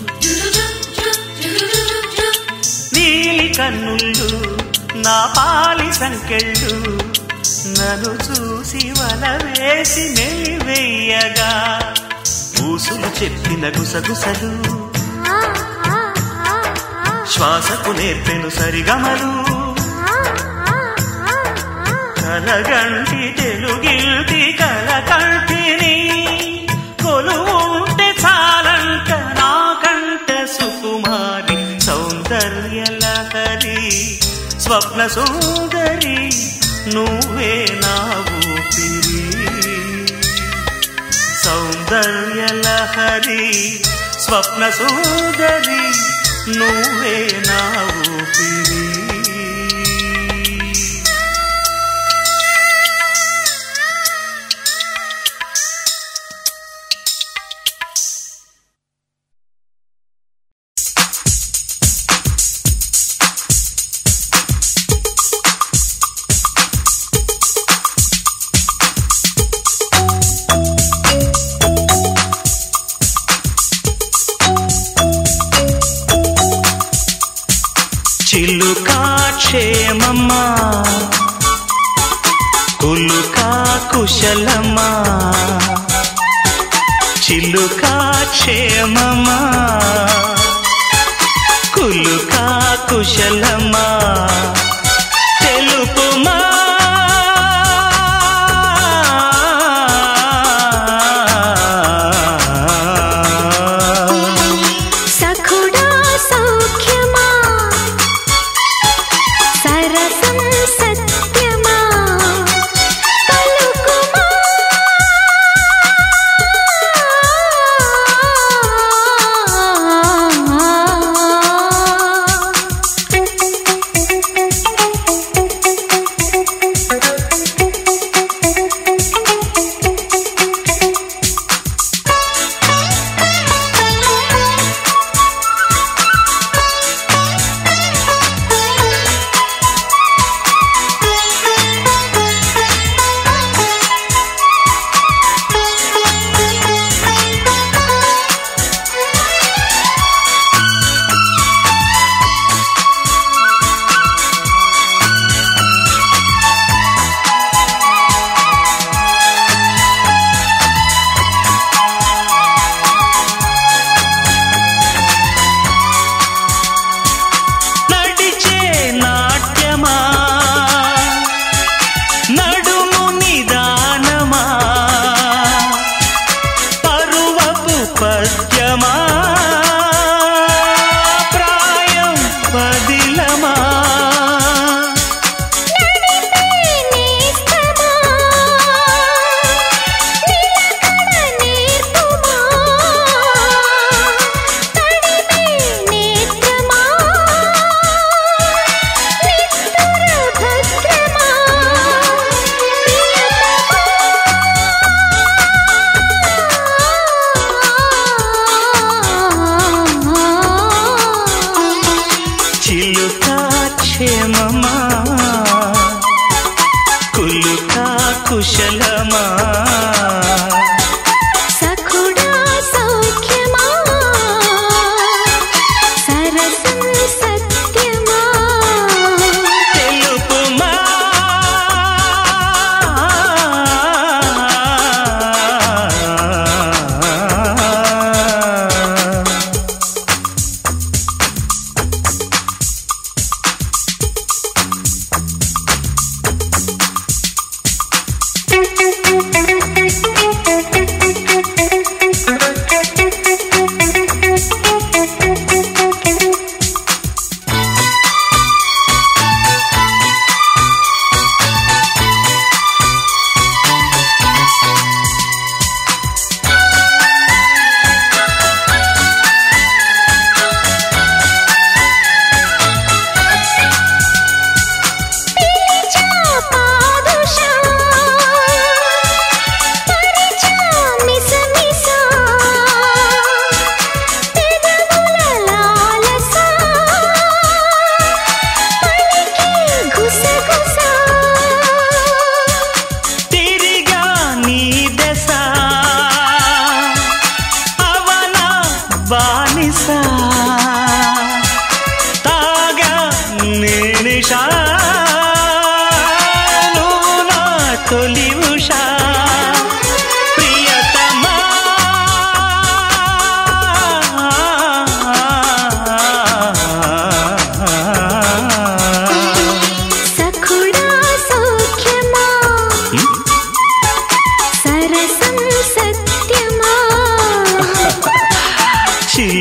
నీలి కన్నుళ్ళు నా పాలి సంకెళ్ళు నన్ను చూసి వల వేసి మెలివెయ్యగా ఊసులు చెప్పిన గుసగుసలు శ్వాసకు నేర్పెను సరిగమలు కలగంటి తెలుగిల్టి కలకంటిని కొలువుంటే చాలంట నాకంట సుకుమారి సౌందర్య లహరి స్వప్న సుందరి నువ్వే నా ఊపిరి సౌందర్య లహరి స్వప్న సుందరి నువ్వే నా ఊపిరి చిలుకా క్షేమమ్మా కులుకా కుశలమా చిలుకా క్షేమమా కులుకా కుశలమా తెలుపుమా సఖుడా సౌఖ్యమా సరసం సత్యమా పలుకుమా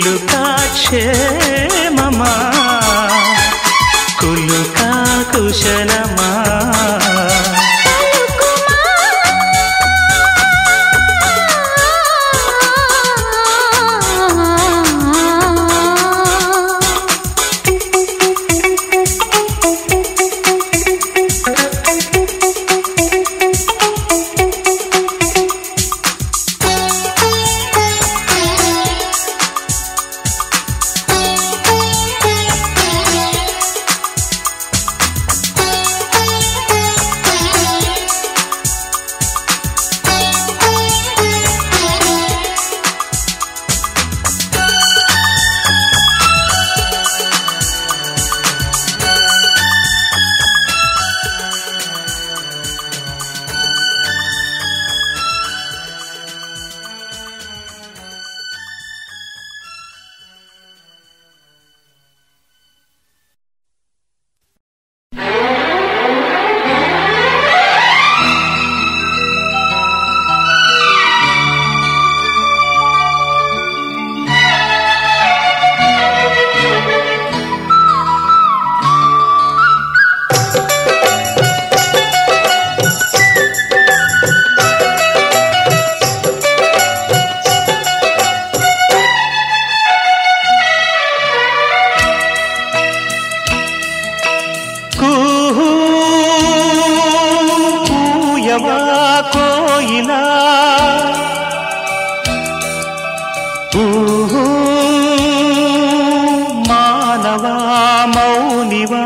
చిలుకా క్షేమమా కులుకా కుశలమా కూహూ కూయవా కోయిలా ఊహూ మానవా మౌనివా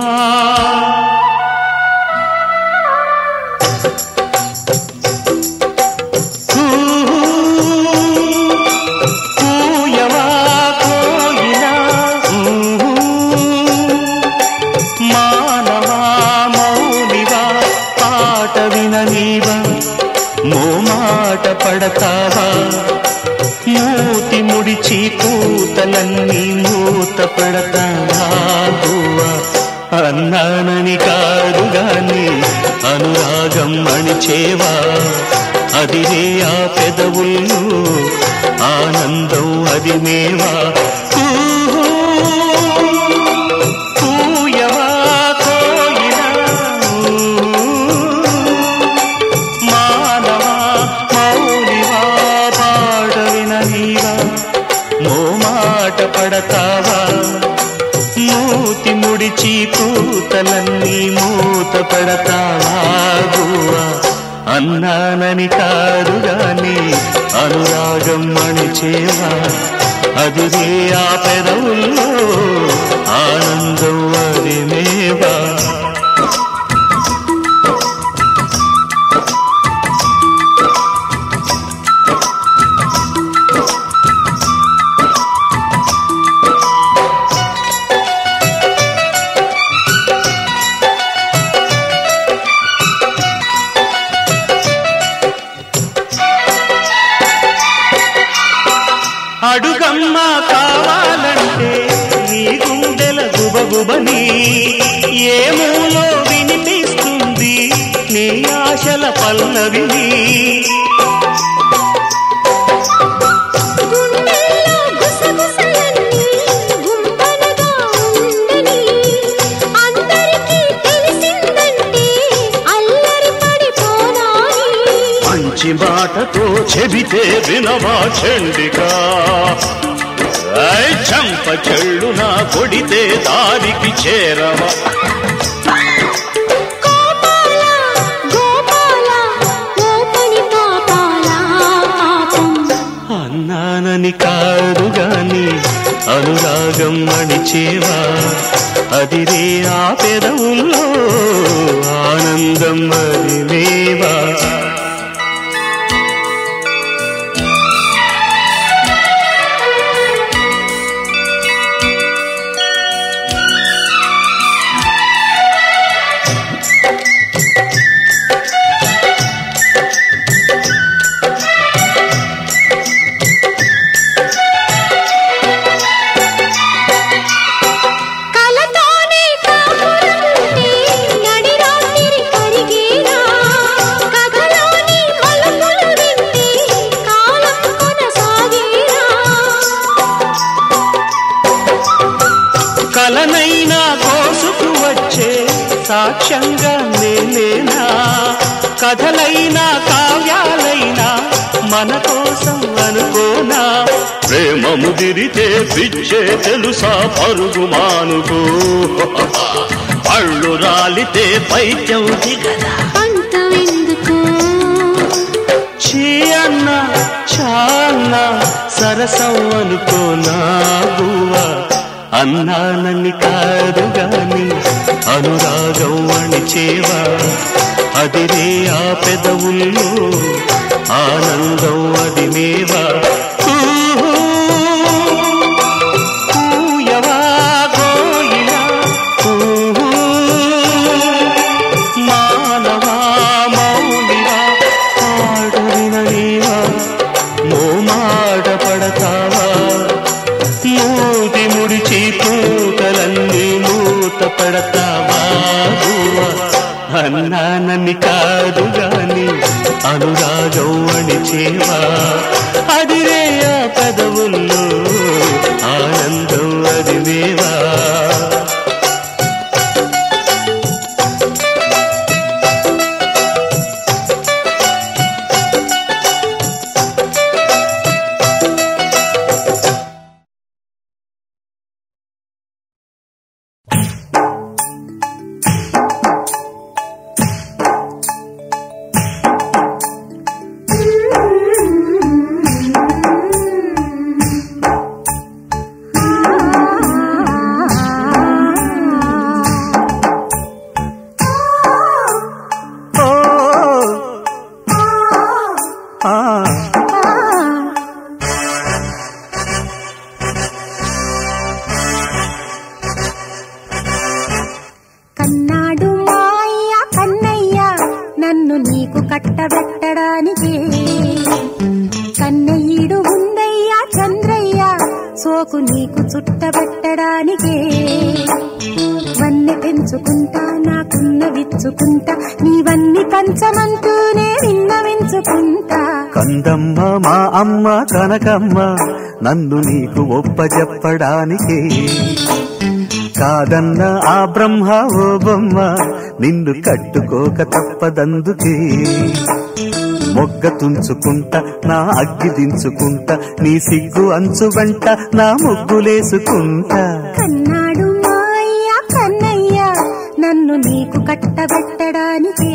కూహూ కూయవా కోయిలా ఊహూ మానవా మౌనివా పాట విననీవా మోమాట పడతావా మూతి ముడిచి కూతలన్నీ మూత పడతావా గువ్వా అన్నానని కాదు గాని అనురాగం అణిచేవా అదిరే ఆ పెదవుల్లో ఆనందం అది మేవా ఊహూ పూయవా కోయిలా మానవా మౌనివా పాడవిన నీవా మోమాట పడతావా మూతి ముడిచి కూతలన్నీ మూత పడతావా గువ్వా అన్నానని కాదు గాని అనురాగం అణిచేవా అదిరే ఆ పెదవుల్లో ఆనందం అది మేవా అడుగమ్మా కావాలంటే నీ గుండెల గుబగుబని ఏ మూలో వినిపిస్తుంది నీ ఆశల పల్లవిని గుండెల్లో గుసగుసలన్నీ గుంపనగా ఉండని అందరికీ తెలిసిందంటే అల్లరి పడిపోనాయి మంచి మాటతో చెబితే వినవా చండిగా ఐ చంప చెళ్ళున కొడితే దారికి చేరవా గోపాల గోపాల ఓపని పాపాల పాపం అన్నానని కాదు గాని అనురాగం అణిచేవా అదిరే ఆ పెదవుల్లో ఆనందం అది మేవా కలతోనే కాపురముంటే నడి రాత్రి కరిగేనా కథలో తలనైనా కోసుకు వచ్చే సాక్ష్యంగా నేనేనా కథలైనా కావ్యాలైనా మన కోసం అనుకోనా ప్రేమ ముదిరితే పిచ్చే తెలుసా పరుగు మానుకో పళ్ళు రాలితే పైత్యం దిగదా అంతవెందుకు చీ అన్న చాన్న సరసం అనుకో నా గువ్వ అన్నానని కాదు గాని అనురాగం అణిచేవా అదిరే ఆ పెదవుల్లో ఆనందం అది మేవా ఊహూ, ఊయవా గోయిలా, ఊహూ, మానవా మౌనివా పాడవిన నీవా మోమాట పడతావా మూతి ముడిచి పూతలన్నీ మూత పడతావా గువ్వా? అన్నానని కాదు గాని అనురాగం అణిచేవా అదిరే ఆ పెదవుల్లో ఆనందం అది మేవా కన్నాడు మాయ్య కన్నయ్య నన్ను నీకు కట్టబెట్టడానికి కన్నయ్యుడు ఉందయ్య చంద్రయ్య సోకు నీకు చుట్టబెట్టడానికి వన్నె పెంచుకుంటా నాకున్న విచ్చుకుంటా నీవన్నీ పంచమంటూనే విన్నవించుకుంటా కందమ్మ మా అమ్మ కనకమ్మ నన్ను నీకు ఒప్పజెప్పడానికి కాదన్న ఆ బ్రహ్మ ఓ బొమ్మ నిన్ను కట్టుకోక తప్పదందుకే మొగ్గ తుంచుకుంటా నా అగ్గి దించుకుంటా నీ సిగ్గు అంచు వెంట నా ముగ్గులేసుకుంటా కన్నాడు మాయ్య కన్నయ్య నన్ను నీకు కట్టబెట్టడానికి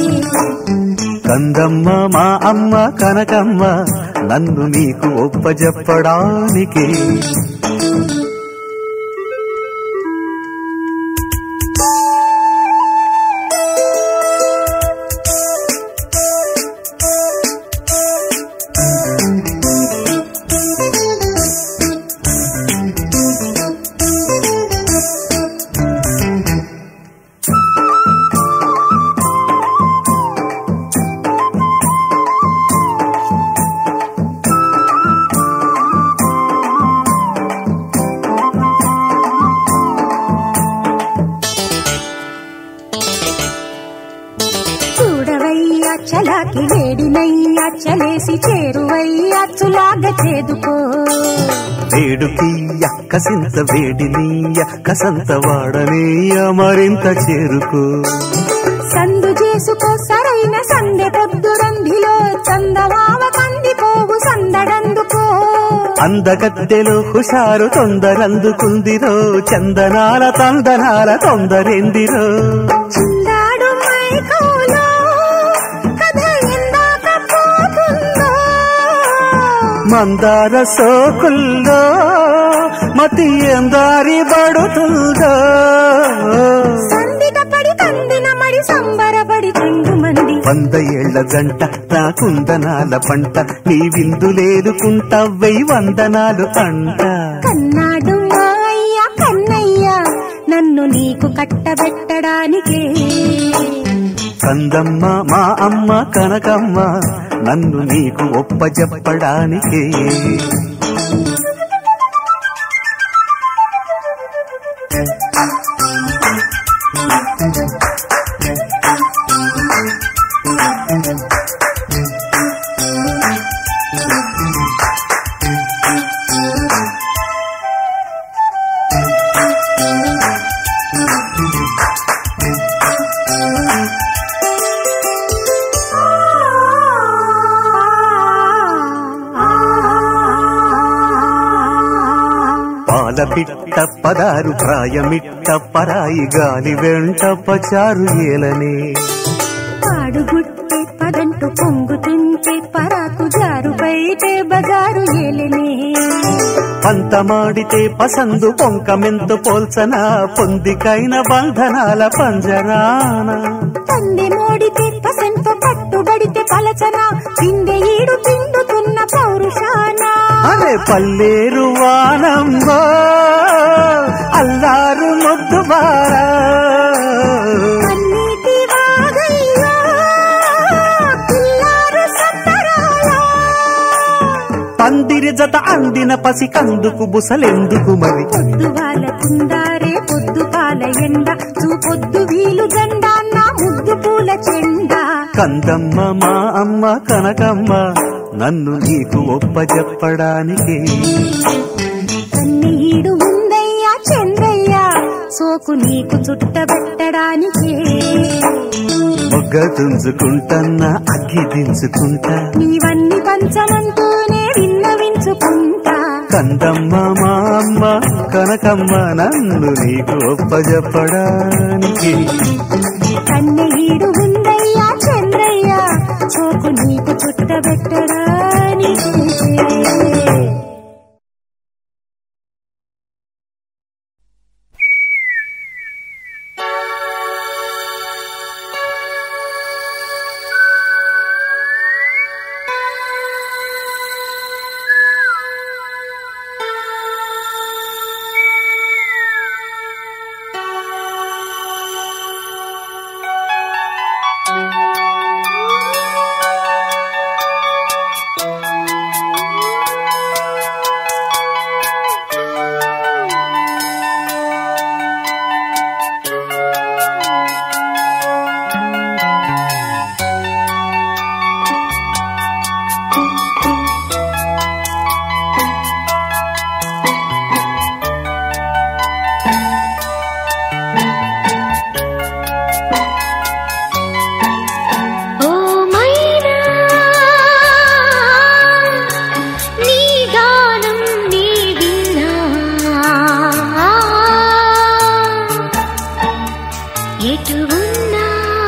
కందమ్మ మా అమ్మ కనకమ్మ నన్ను నీకు ఒప్పజెప్పడానికి చూడవయ్యా చలాకి వేడినయ్యా చలేసి చేరువయ్యా చులాగ చేదుకో వేడుకీయ కసింత వేడినీయ కసంత వాడనీయ మరింత చేరుకో సందు చేసుకో సరైన సందె పొద్దురందిలో చందమావ కందిపోవు సందడందుకో అందగత్తెలో హుషారు తొందరందుకుందిరో చందనాల తందనాల తొందరెందిరో చిందాడు మైకోలో కథ ఎందాక పోతుందో మందార సోకుల్లో మతి ఎందారి పడుతుందో సందిట పడి కందిన మడి సంబరపడి చెండు మంది వంద ఏళ్ల జంట నా కుందనాల పంట నీ విందులేదుకుంటా వెయ్యి వందనాలు అంట కన్నాడు మాయ్య కన్నయ్య నన్ను నీకు కట్టబెట్టడానికి కందమ్మ మా అమ్మ కనకమ్మ నన్ను నీకు ఒప్పజెప్పడానికి పిట్ట పదారు ప్రాయమిట్ట పరాయి గాలి వెంట పచారు ఏలనే పాడుగుట్టే పదంటూ పొంగుతుంటే పరాకు జారు బయటే బజారు ఏలనే పంతమాడితే పసందు పొంకమెంత పోల్చన పొందికైన బంధనాల పంజరాన తంది మోడితే పసంతో పట్టుబడితే పలచన పిందె ఈడు పిండుతున్న పౌరుషాన అరే పల్లేరు వానంగో అల్లారు ముద్దు బారా అన్నిటి వాగయ్యో పిల్లారు సంబరాల పందిరి జత అందిన పసి కందుకు బుసలెందుకు మరి పొద్దు వాళ్ళ కుందారే పొద్దు పాల ఎండ చూపొద్దు వీలు జెండా నా ముద్దు పూల చెండా కందమ్మ మా అమ్మ కనకమ్మ నన్ను నీకు ఒప్పజెప్పడానికి కన్నీడు ముందయ్యా చంద్రయ్య సోకు నీకు చుట్టబెట్టడానికి మొగ్గ తుంచుకుంటన్నా అగ్గి దించుకుంటా నీవన్నీ పంచమంటూనే విన్నవించుకుంటా కందమ్మ మా అమ్మ కనకమ్మ నన్ను నీకు ఒప్పజెప్పడానికి కన్నీడు ముందయ్యా చంద్రయ్య సోకు నీకు చుట్టబెట్టడానికి ఓ మైనా నీ గానం నీ విన్నా ఎటు ఉన్నా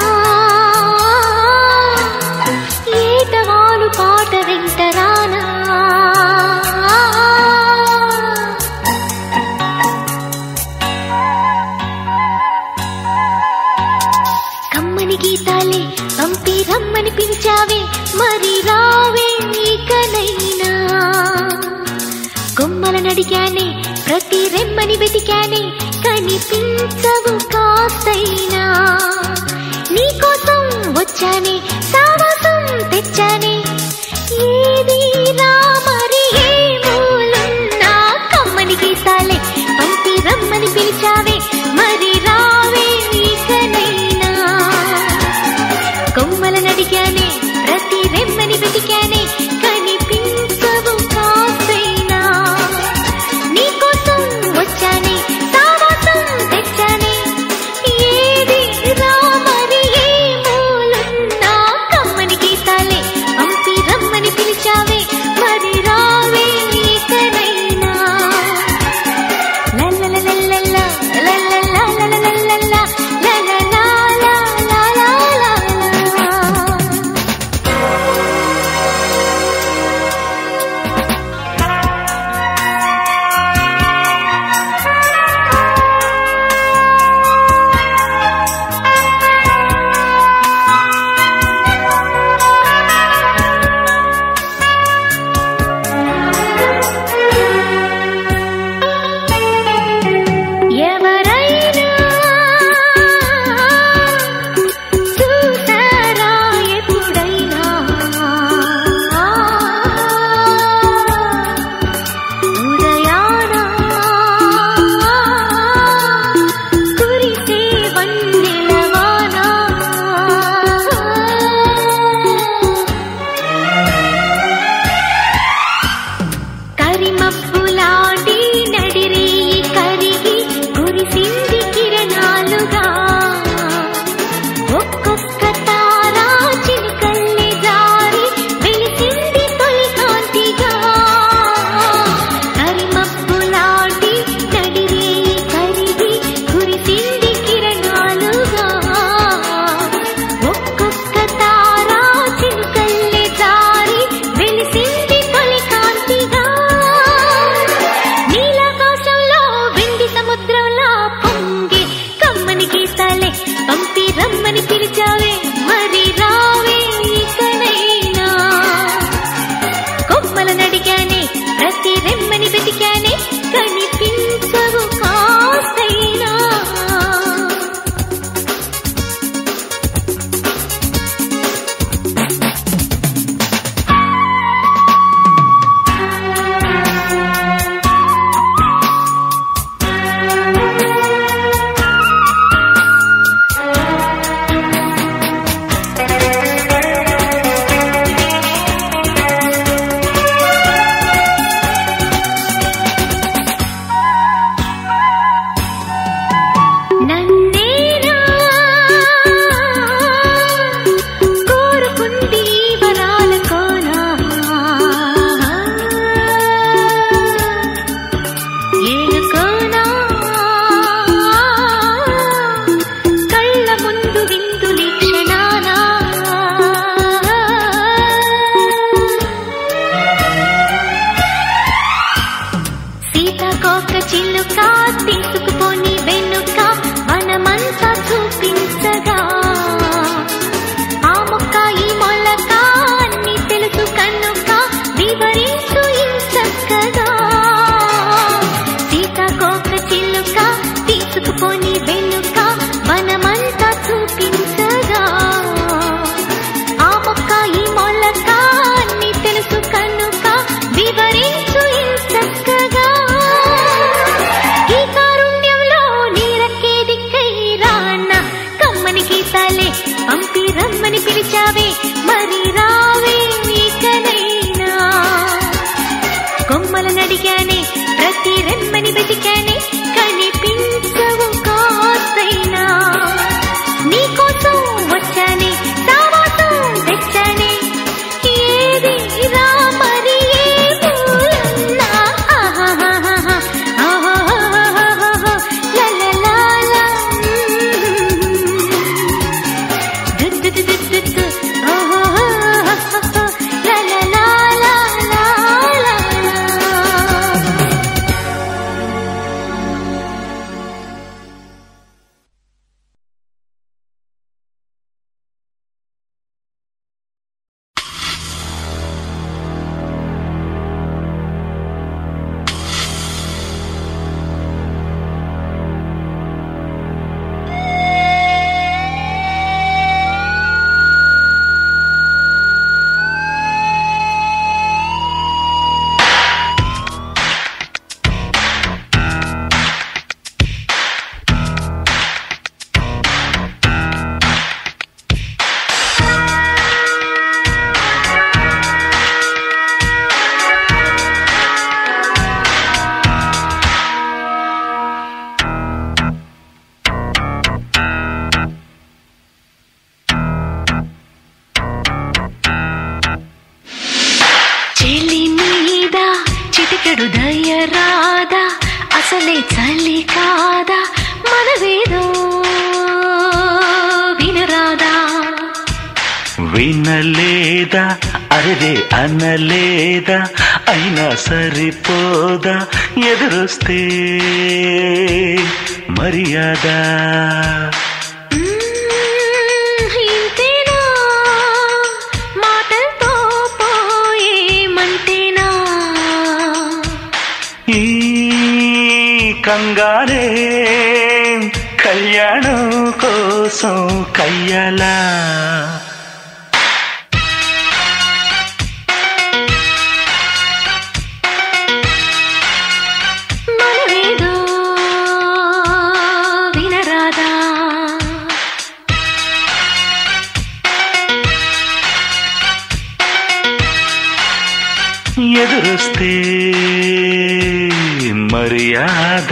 ఏటవాలు పాట వెంటరానా కమ్మని గీతాలే పంపి రమ్మని పిలిచావే మరి రావే నీకనైనా కొమ్మల నడిగానే ప్రతి రెమ్మని వెతికానే కనిపించవు కాస్తైనా నీకోసం వచ్చానే సావాసం తెచ్చానే ఏది రా మరి ఏ మూలున్నా కమ్మని గీతాలే పంపి రమ్మని పిలిచావే మరి రావే నీకనైనా కొమ్మల నడిగానే ప్రతి రెమ్మని వెతికానే కనిపించవు కాసైనా నీకోసం వచ్చానే సావాసం తెచ్చానే ఏది రా మరి ఏ మూలున్నా కమ్మని గీతాలే పంపి తీసుకుపోని వెనుక మనమంతా చూపించగా ఆ మొక్క ఈ మొలక అన్ని తెలుసు కనుక వివరించు ఇంచక్కగా సీతాకోక చిలుక తీసుకుపోని వెనుక మనమంతా చూపించగా ఆ మొక్క ఈ మొలక అన్ని తెలుసు కనుక వివరించు ఇంచక్కగా ఈ కారుణ్యంలో నీరక్కే దిక్కై రాన్న కమ్మని గీతాలే పంపి రమ్మని పిలిచావే మరి రావే ఇకనైనా కొమ్మలను అడిగానే ప్రతి రెమ్మని వెతికానే కనిపించవు కాస్తైనా నీకోసం వచ్చానే సావాసం తెచ్చానే ఏది రా మరి ఏ పూలన్నా ఆహాహాహా, ఆహాహాహాహా, లలలాలా, దుద్దుదుదుదుద్దు, ఆహాహాహాహా, లలలాలాలాలా. చెలి మీద చిటికెడు దయ్యరాదా అసలే చలి కాదా మనవేదో వినరాదా వినలేదా అరే అనలేదా అయినా సరిపోదా ఎదురొస్తే మర్యాద మ్మ్, ఇంతేనా మాటలతో పోయేమంటేనా ఈ కంగారే కళ్యాణం కోసం కయ్యాలా మనవేదో వినరాదా ఎదురొస్తే మర్యాద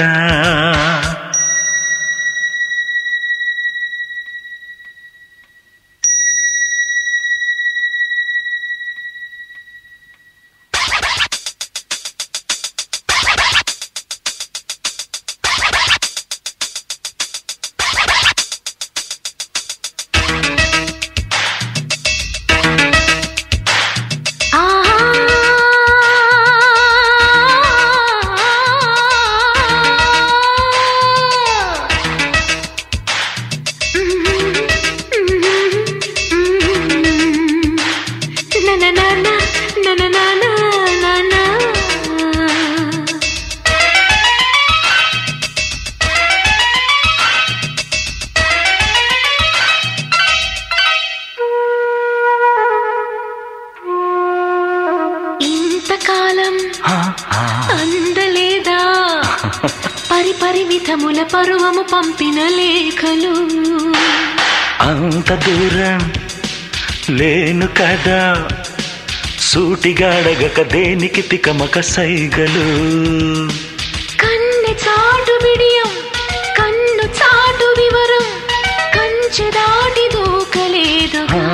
ఇంతకాలం ఆ, ఆ. అందలేదా పరిపరిమితముల పరువము పంపిన లేఖలు అంత దూరం లేను కదా సూటిగాడగక దేనికి తికమక సైగలు కన్నె చాటు బిడియం కన్ను చాటు వివరం కంచె దాటి దూకలేదు ఆ,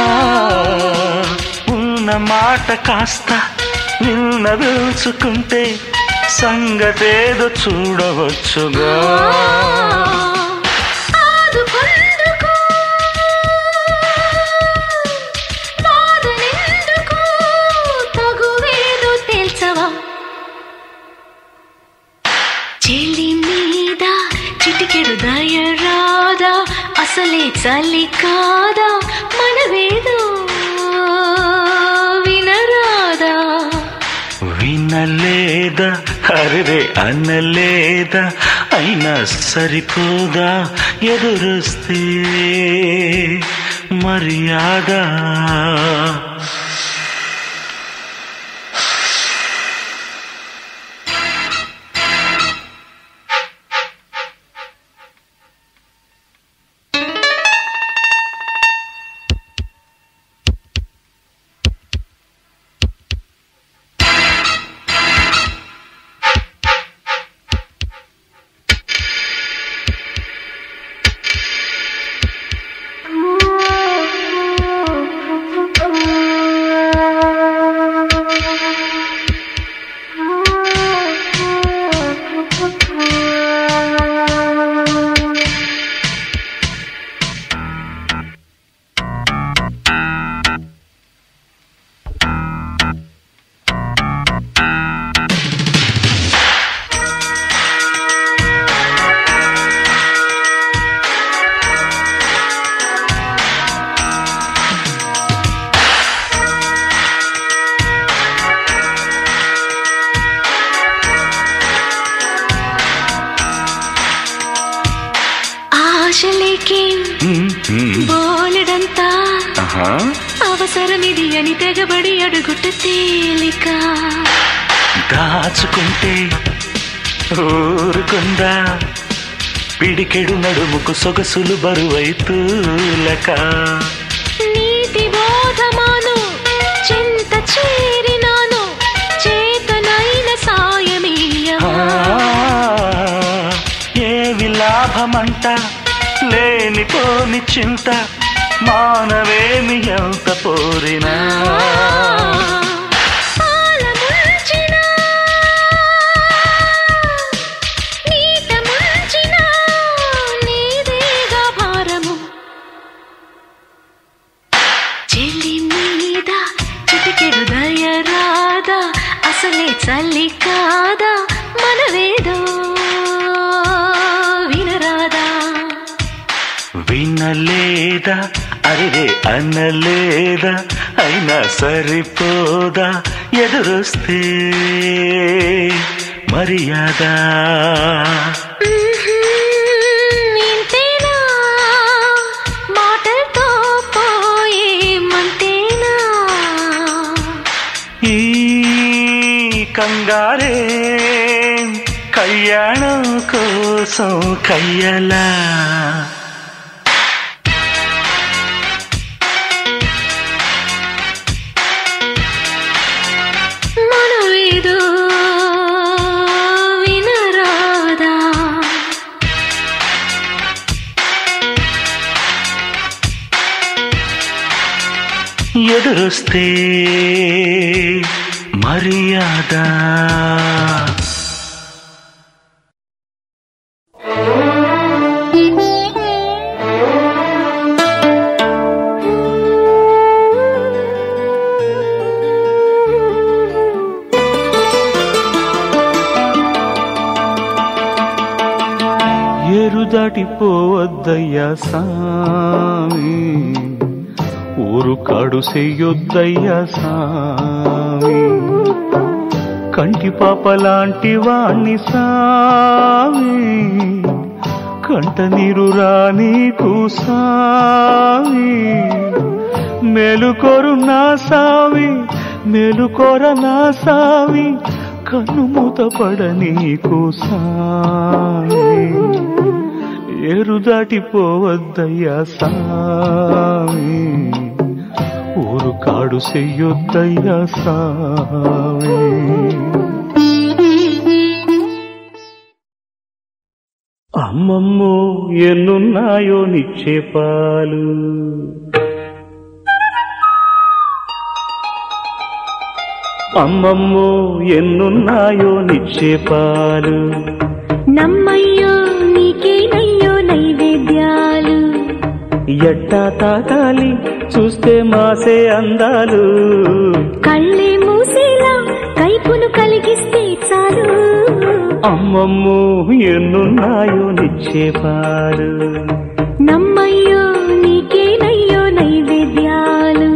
ఉన్న మాట కాస్త నిన్న తెలుసుకుంటే సంగతేదో చూడవచ్చుగా ఆదుకొందుకు బాధనెందుకు తగువేదో తేల్చవా చెలి మీద చిటికెడు దయ రాదా అసలే చలి కాదా మనవేదో వినరాదా వినలేదా అరే అనలేదా అయినా సరిపోదా ఎదురొస్తే మర్యాద ఆశలేకే బోలెడంతా ఆహా అవసరమిది అని తెగబడి అడుగుట తేలిక దాచుకుంటే ఊరుకుందా పిడికెడు నడుముకు సొగసులు బరువైతూలక నీతి బోధమాను చింత చేరినాను చేతనైన సాయమీయమా ఏవి లాభమంట లేనిపోని చింత మానవేమి ఎంత పోరినా పాలముంచినా, నీట ముంచినా, నీదేగా భారము. చెల్లి మీద చిటికెడు దయ రాదా అసలే చల్లి కాదా మనవేదో వినరాదా వినలేదా అరే అనలేదా అయినా సరిపోదా ఎదురొస్తే మర్యాద ఇంతేనా మాటలతో పోయే మంతేనా ఈ కంగారే కళ్యాణం కోసం కయ్యలా మనవేదో వినరాదా ఎదురొస్తే మర్యాద ఏరు దాటిపోవద్దయ్యా సామి ఊరు కాడు చెయ్యొద్దయ్యా సామి కంటి పాప లాంటి వాణ్ణి సామి కంట నీరు రానీకు సామి మేలుకోరు నా సామి మేలుకోర నా సామి కన్ను మూతపడ నీకు సామి ఏరు దాటిపోవద్దయ్యా సామి ఊరు కాడు చెయ్యొద్దయ్యా సామి అమ్మమ్మో ఎన్నున్నాయో నిక్షేపాలు అమ్మమ్మో ఎన్నున్నాయో నిక్షేపాలు నమ్మయ్యో నీకేనయ్యో నైవేద్యాలు ఎట్టా తాకాలి చూస్తే మాసే అందాలు కళ్ళే మూసేలా కైపును కలిగిస్తే చాలు అమ్మమ్మో ఎన్నున్నాయో నిక్షేపాలు నమ్మయ్యో నీకేనయ్యో నైవేద్యాలు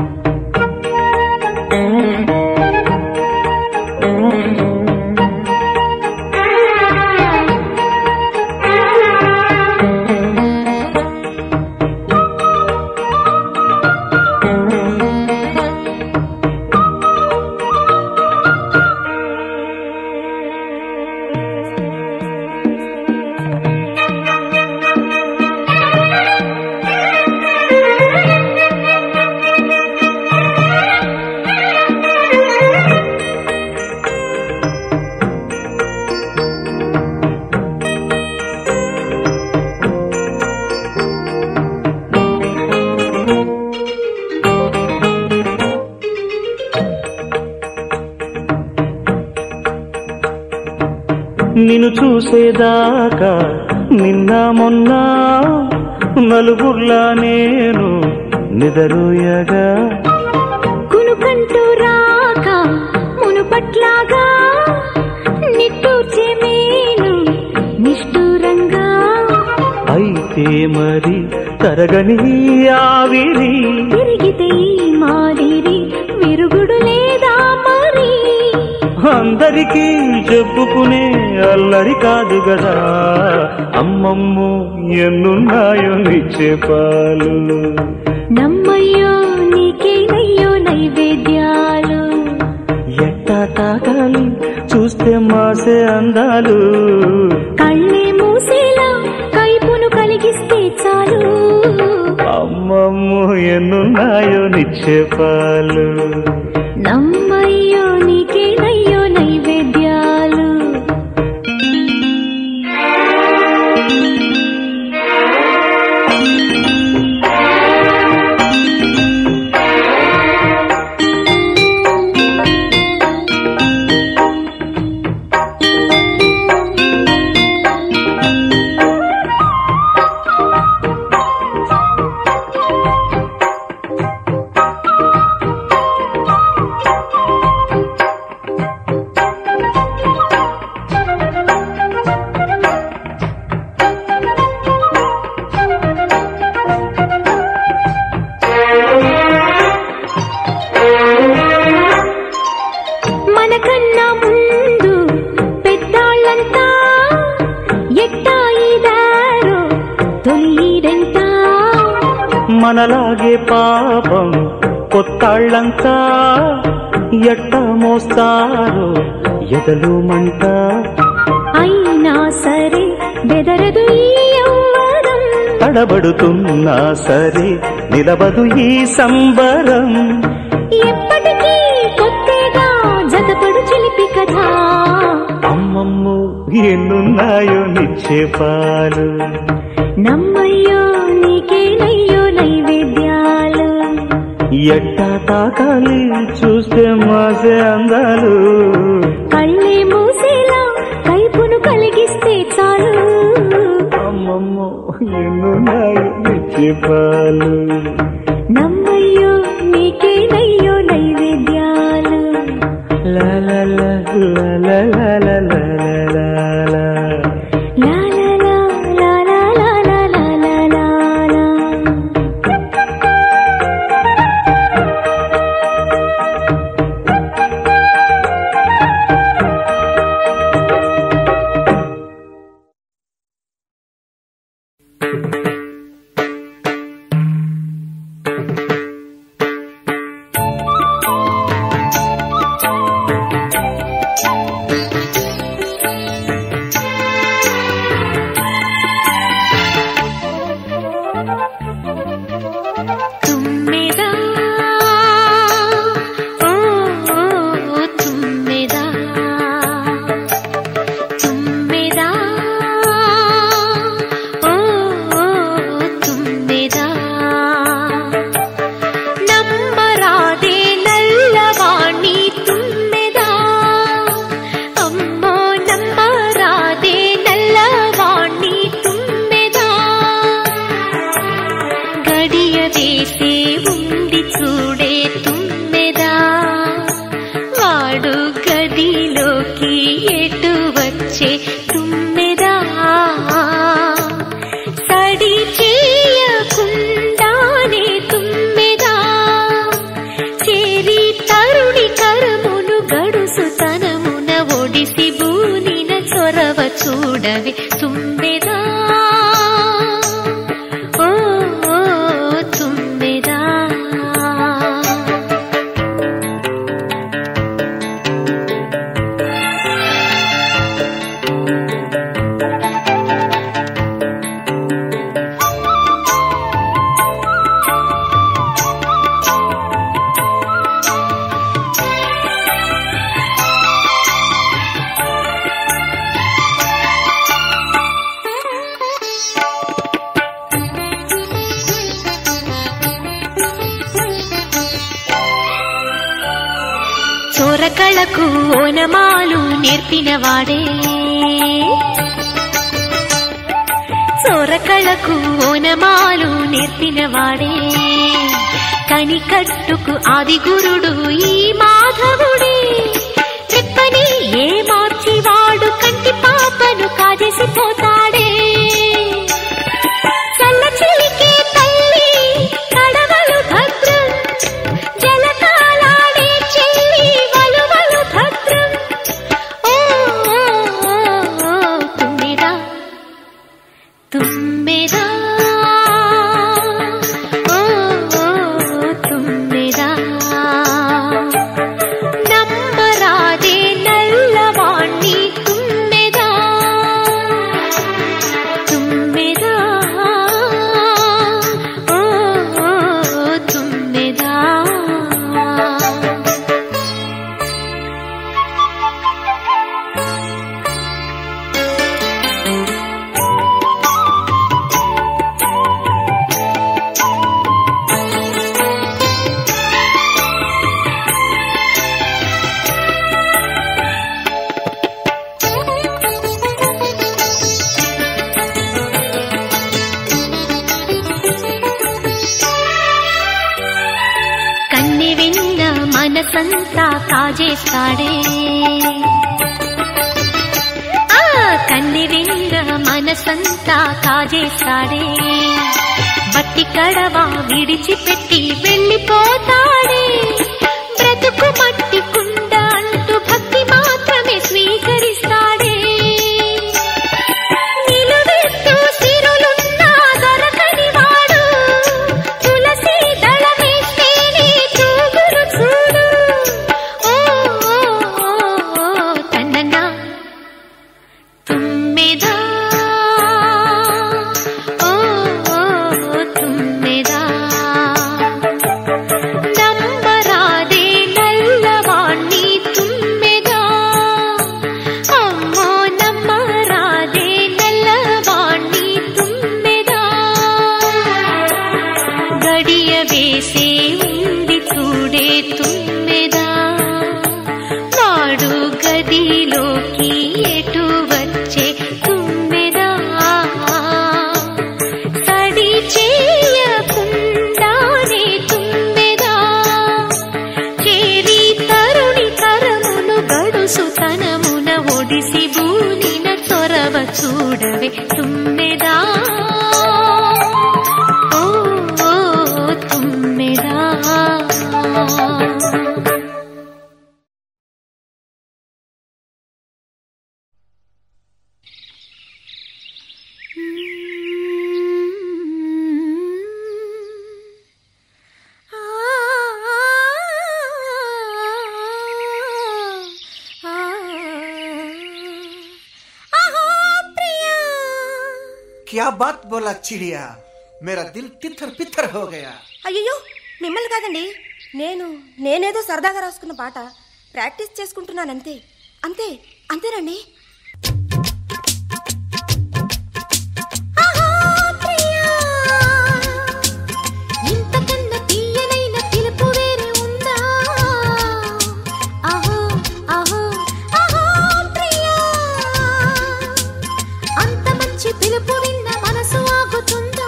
నిన్ను చూసేదాకా నిన్న మొన్న నలుగుర్లా నేను నిదరుయగా కునుకంటూ రాక మునుపట్లాగా నిట్టూర్చే మేలు నిష్ఠూరంగా అయితే మరి తరగని ఆవిరి తిరిగితే ఈ మాదిరి విరుగుడు లేదా మరి అందరికీ చెప్పుకునే అల్లరి కాదు గదా అమ్మమ్మో ఎన్నున్నాయో నిచ్చేపాలు నమ్మయ్యో నీకేనయ్యో నైవేద్యాలు ఎట్టా తాగాలి చూస్తే మాసే అందాలు కళ్ళే మూసేలా కైపును కలిగిస్తే చాలు అమ్మమ్మో ఎన్నున్నాయో నిచ్చేపాలు నమ్మయ్యో నీకేనయ్యో నైవేద్యాలు మనకన్నా ముందు పెద్దాళ్ళంతా ఎట్టా ఇదారో తొలిరెంతా మనలాగే పాపం కొత్తాళ్ళంతా ఎట్ట మోస్తారో ఎదలు మంట అయినా సరే బెదరదు ఈ యవ్వనం తడబడుతున్నా సరే నిలబదు ఈ సంబరం ఎప్పటికీ కొత్తగా జతపడు చిలిపి కథ అమ్మమ్మో ఎన్నున్నాయో నిచ్చేపాలు నమ్మయ్యో నీకేనయ్యో నైవేద్యాలు ఎట్టా తాకాలి చూస్తే మాసే అందాలు కళ్ళే మూసేలా కైపును కలిగిస్తే చాలు అమ్మమ్మో ఎన్నున్నాయో నిచ్చేపాలు నమ్మయ్యో నీకేనయ్యో నైవేద్యాలు లా లా లా లా లా లా లా లా లా లా. లా లా లా లా లా లా లా లా లా లా. తుమ్మెదా ఓ ఓ తుమ్మెదా తుమ్మెదా ఓ ఓ చూడవే తుమ్మెదా ఓ ఓ, తుమ్మెదా చోరకళకు ఓనమాలు నేర్పినవాడే చోరకళకు ఓనమాలు నేర్పినవాడే కనికట్టుకు ఆది గురుడు ఈ మాధవుడే చెప్పని ఏ మార్చివాడు కంటి పాపను కాజేసిపోతాడే చల్ల చిలికే తల్లి కడవలు భద్రం జలకాలాడే చెల్లి వలువలు భద్రం ఓ ఓ, ఓ, ఓ, తుమ్మెదా తుమ్మెదా ఓ ఓ, తుమ్మెదా నమ్మరాదే నల్లవాణ్ణి తుమ్మెదా తుమ్మెదా ఓ ఓ, తుమ్మెదా కన్నె విన్న మనసంతా కాజేస్తాడే ఆ కన్నె విన్న మనసంతా కాజేస్తాడే బట్టి కడవా విడిచిపెట్టి వెళ్ళిపోతాడే బ్రతుకు మట్టి కుండ అంటూ భక్తి మాత్రమే స్వీకరిస్తాడే నిలువెత్తు సిరులున్నా దొరకని వాడు తులసి దళమేస్తేనే తూగురు చూడు ఓ ఓ, ఓ, ఓ, తన్నన్నా తుమ్మెదా ఓ ఓ, తుమ్మెదా నమ్మరాదే నల్లవాణ్ణి తుమ్మెదా అమ్మో నమ్మరాదే నల్లవాణ్ణి తుమ్మెదా గడియ వేసే ఉంది చూడే తుమ్మెదా వాడు గదిలోకి ఎటు వచ్చే తుమ్మెదా సడి చేయకుండానే తుమ్మెదా చేరి తరుణి తరమును గడుసు తనమున ఒడిసి బూనిన చొరవ చూడవే తుమ్మెదా ఓ ఓ, తుమ్మెదా क्या बात बोला चिड़िया मेरा दिल तिथर पिथर हो गया అయ్యో మిమ్మల్ని కాదండి నేను నేనేదో సరదాగా రాసుకున్న పాట ప్రాక్టీస్ చేసుకుంటున్నాను అంతే అంతే అంతేనండి ఆహా, ప్రియా, ఇంతకన్నా తీయనైన పిలుపు వేరే ఉందా? ఆహా, ఆహా, ఆహా, ప్రియా, అంత మంచి పిలుపు విన్న మనసు ఆగుతుందా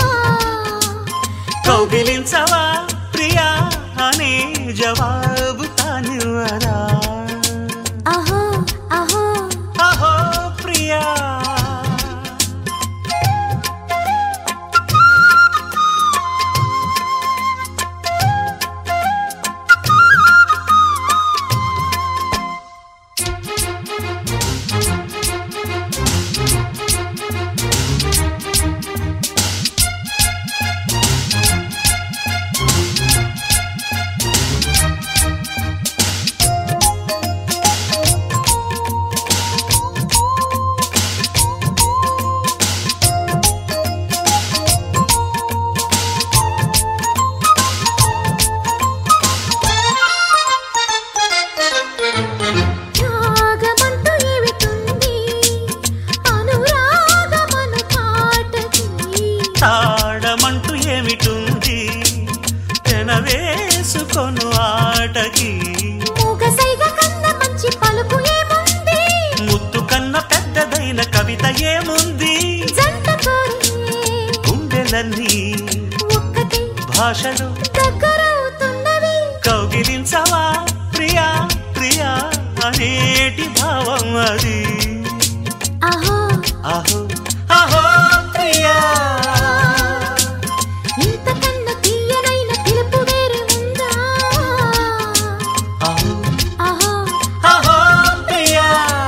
కౌగిలించవా ప్రియా అనే జవాబు తానివ్వరా అహో అహో మనసులన్నీ ఒక్కటి భాషలు దగ్గరవుతున్నవి కౌగిలించవా ప్రియా ప్రియా అనేటి భావం అది అహో అహో అహో ప్రియా ఇంతకన్నా తీయనైన పిలుపు వేరే ఉందా అహో అహో అహో ప్రియా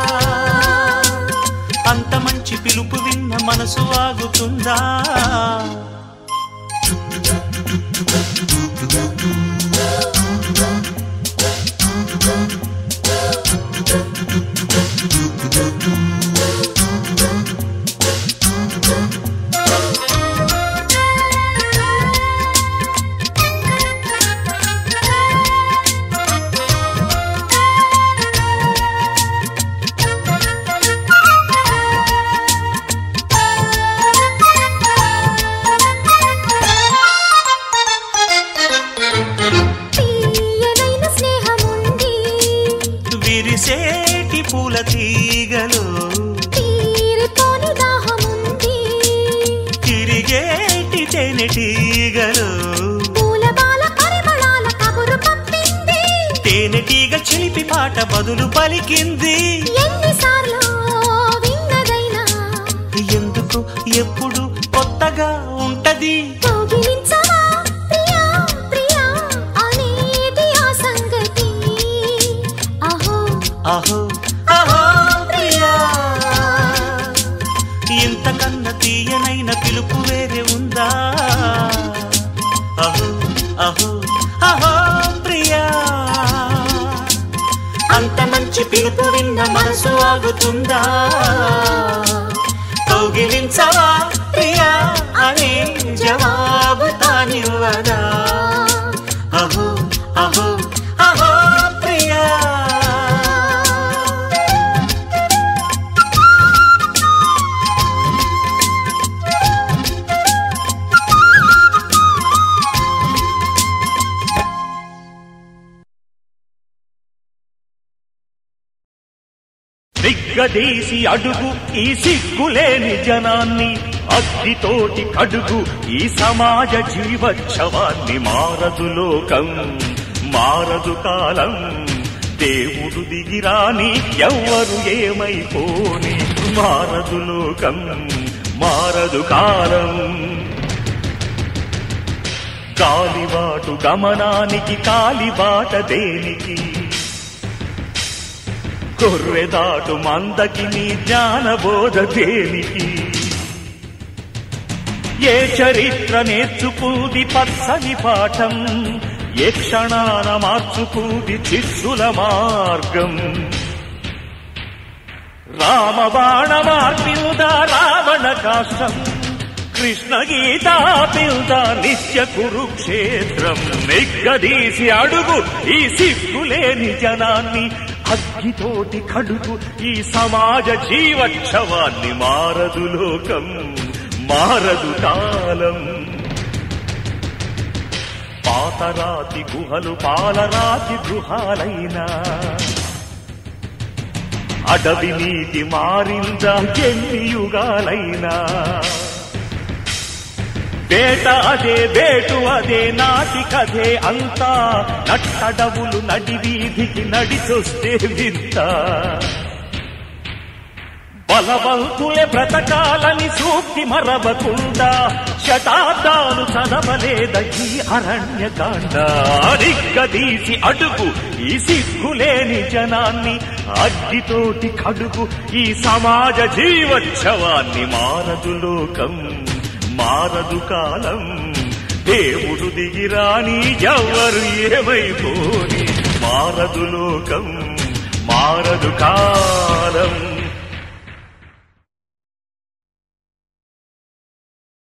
అంత మంచి పిలుపు విన్న మనసు ఆగుతుందా తీయనైన స్నేహముంది విరిసేటి పూల తీగలు తీరిపోని దాహముంది తిరిగేటి తేనెటీగలు పూల బాల పరిమళాల కబురు పంపింది తేనెటీగ చిలిపి పాట బదులు పలికింది ఎన్నిసార్లు విన్నదైనా ఎందుకు ఎప్పుడు కొత్తగా ఉంటది కౌగిలించవా ప్రియా ప్రియా అనేది ఆ సంగతి అహో అహో అహో ప్రియా ఇంతకన్నా తీయనైన పిలుపు వేరే ఉందా అహో అహో అహో ప్రియా అంత మంచి పిలుపు విన్న మనసు ఆగుతుందా కౌగిలించవా ప్రియా అనే జవాబు తానివ్వదా అహో అహో అహో ప్రియా దిగ్గదీసి అడుగు ఈ సిగ్గులేని జనాన్ని అగ్గితోటి కడుగు ఈ సమాజ జీవోత్సవాన్ని మారదు లోకం మారదు కాలం దేవుడు దిగిరాని ఎవ్వరు ఏమైపోని మారదు లోకం మారదు కాలం కాలిబాటు గమనానికి కాలిబాట దేనికి కొర్రెదాటు మందకి నీ జ్ఞానబోధ దేనికి ఏ చరిత్ర నేర్చుకుంది పచ్చని పాఠం ఏ క్షణాన మార్చుకుంది శిష్యుల మార్గం రామబాణ మార్పిల్దా రావణ కాష్టం కృష్ణ గీతా పిల్ద నిత్య కురుక్షేత్రం నిగ్గదీసి అడుగు ఈ సిగ్గులేని జనాన్ని అగ్గితోటి కడుగు ఈ సమాజ జీవోత్సవాన్ని మారదు లోకం మారదు కాలం పాతరాతి గుహలు పాలరాతి గృహాలైనా అడవి నీటి మారిందా ఎన్ని యుగాలైనా వేట అదే వేటు అదే నాటికదే అంతా నట్టడవులు నడి వీధికి నడిచొస్తే వింత బలవంతులే బ్రతకాలని సూక్తి మరవకుండా శతాబ్దాలు చదవలేద ఈ అరణ్యకాండ అడిగ్గదీసి అడుగు ఈ సిగ్గులేని జనాన్ని అగ్గితోటి కడుగు ఈ సమాజ జీవోత్సవాన్ని మారదు లోకం మారదు కాలం దేవుడు దిగిరాని ఎవరు ఏమైపోని మారదు లోకం మారదు కాలం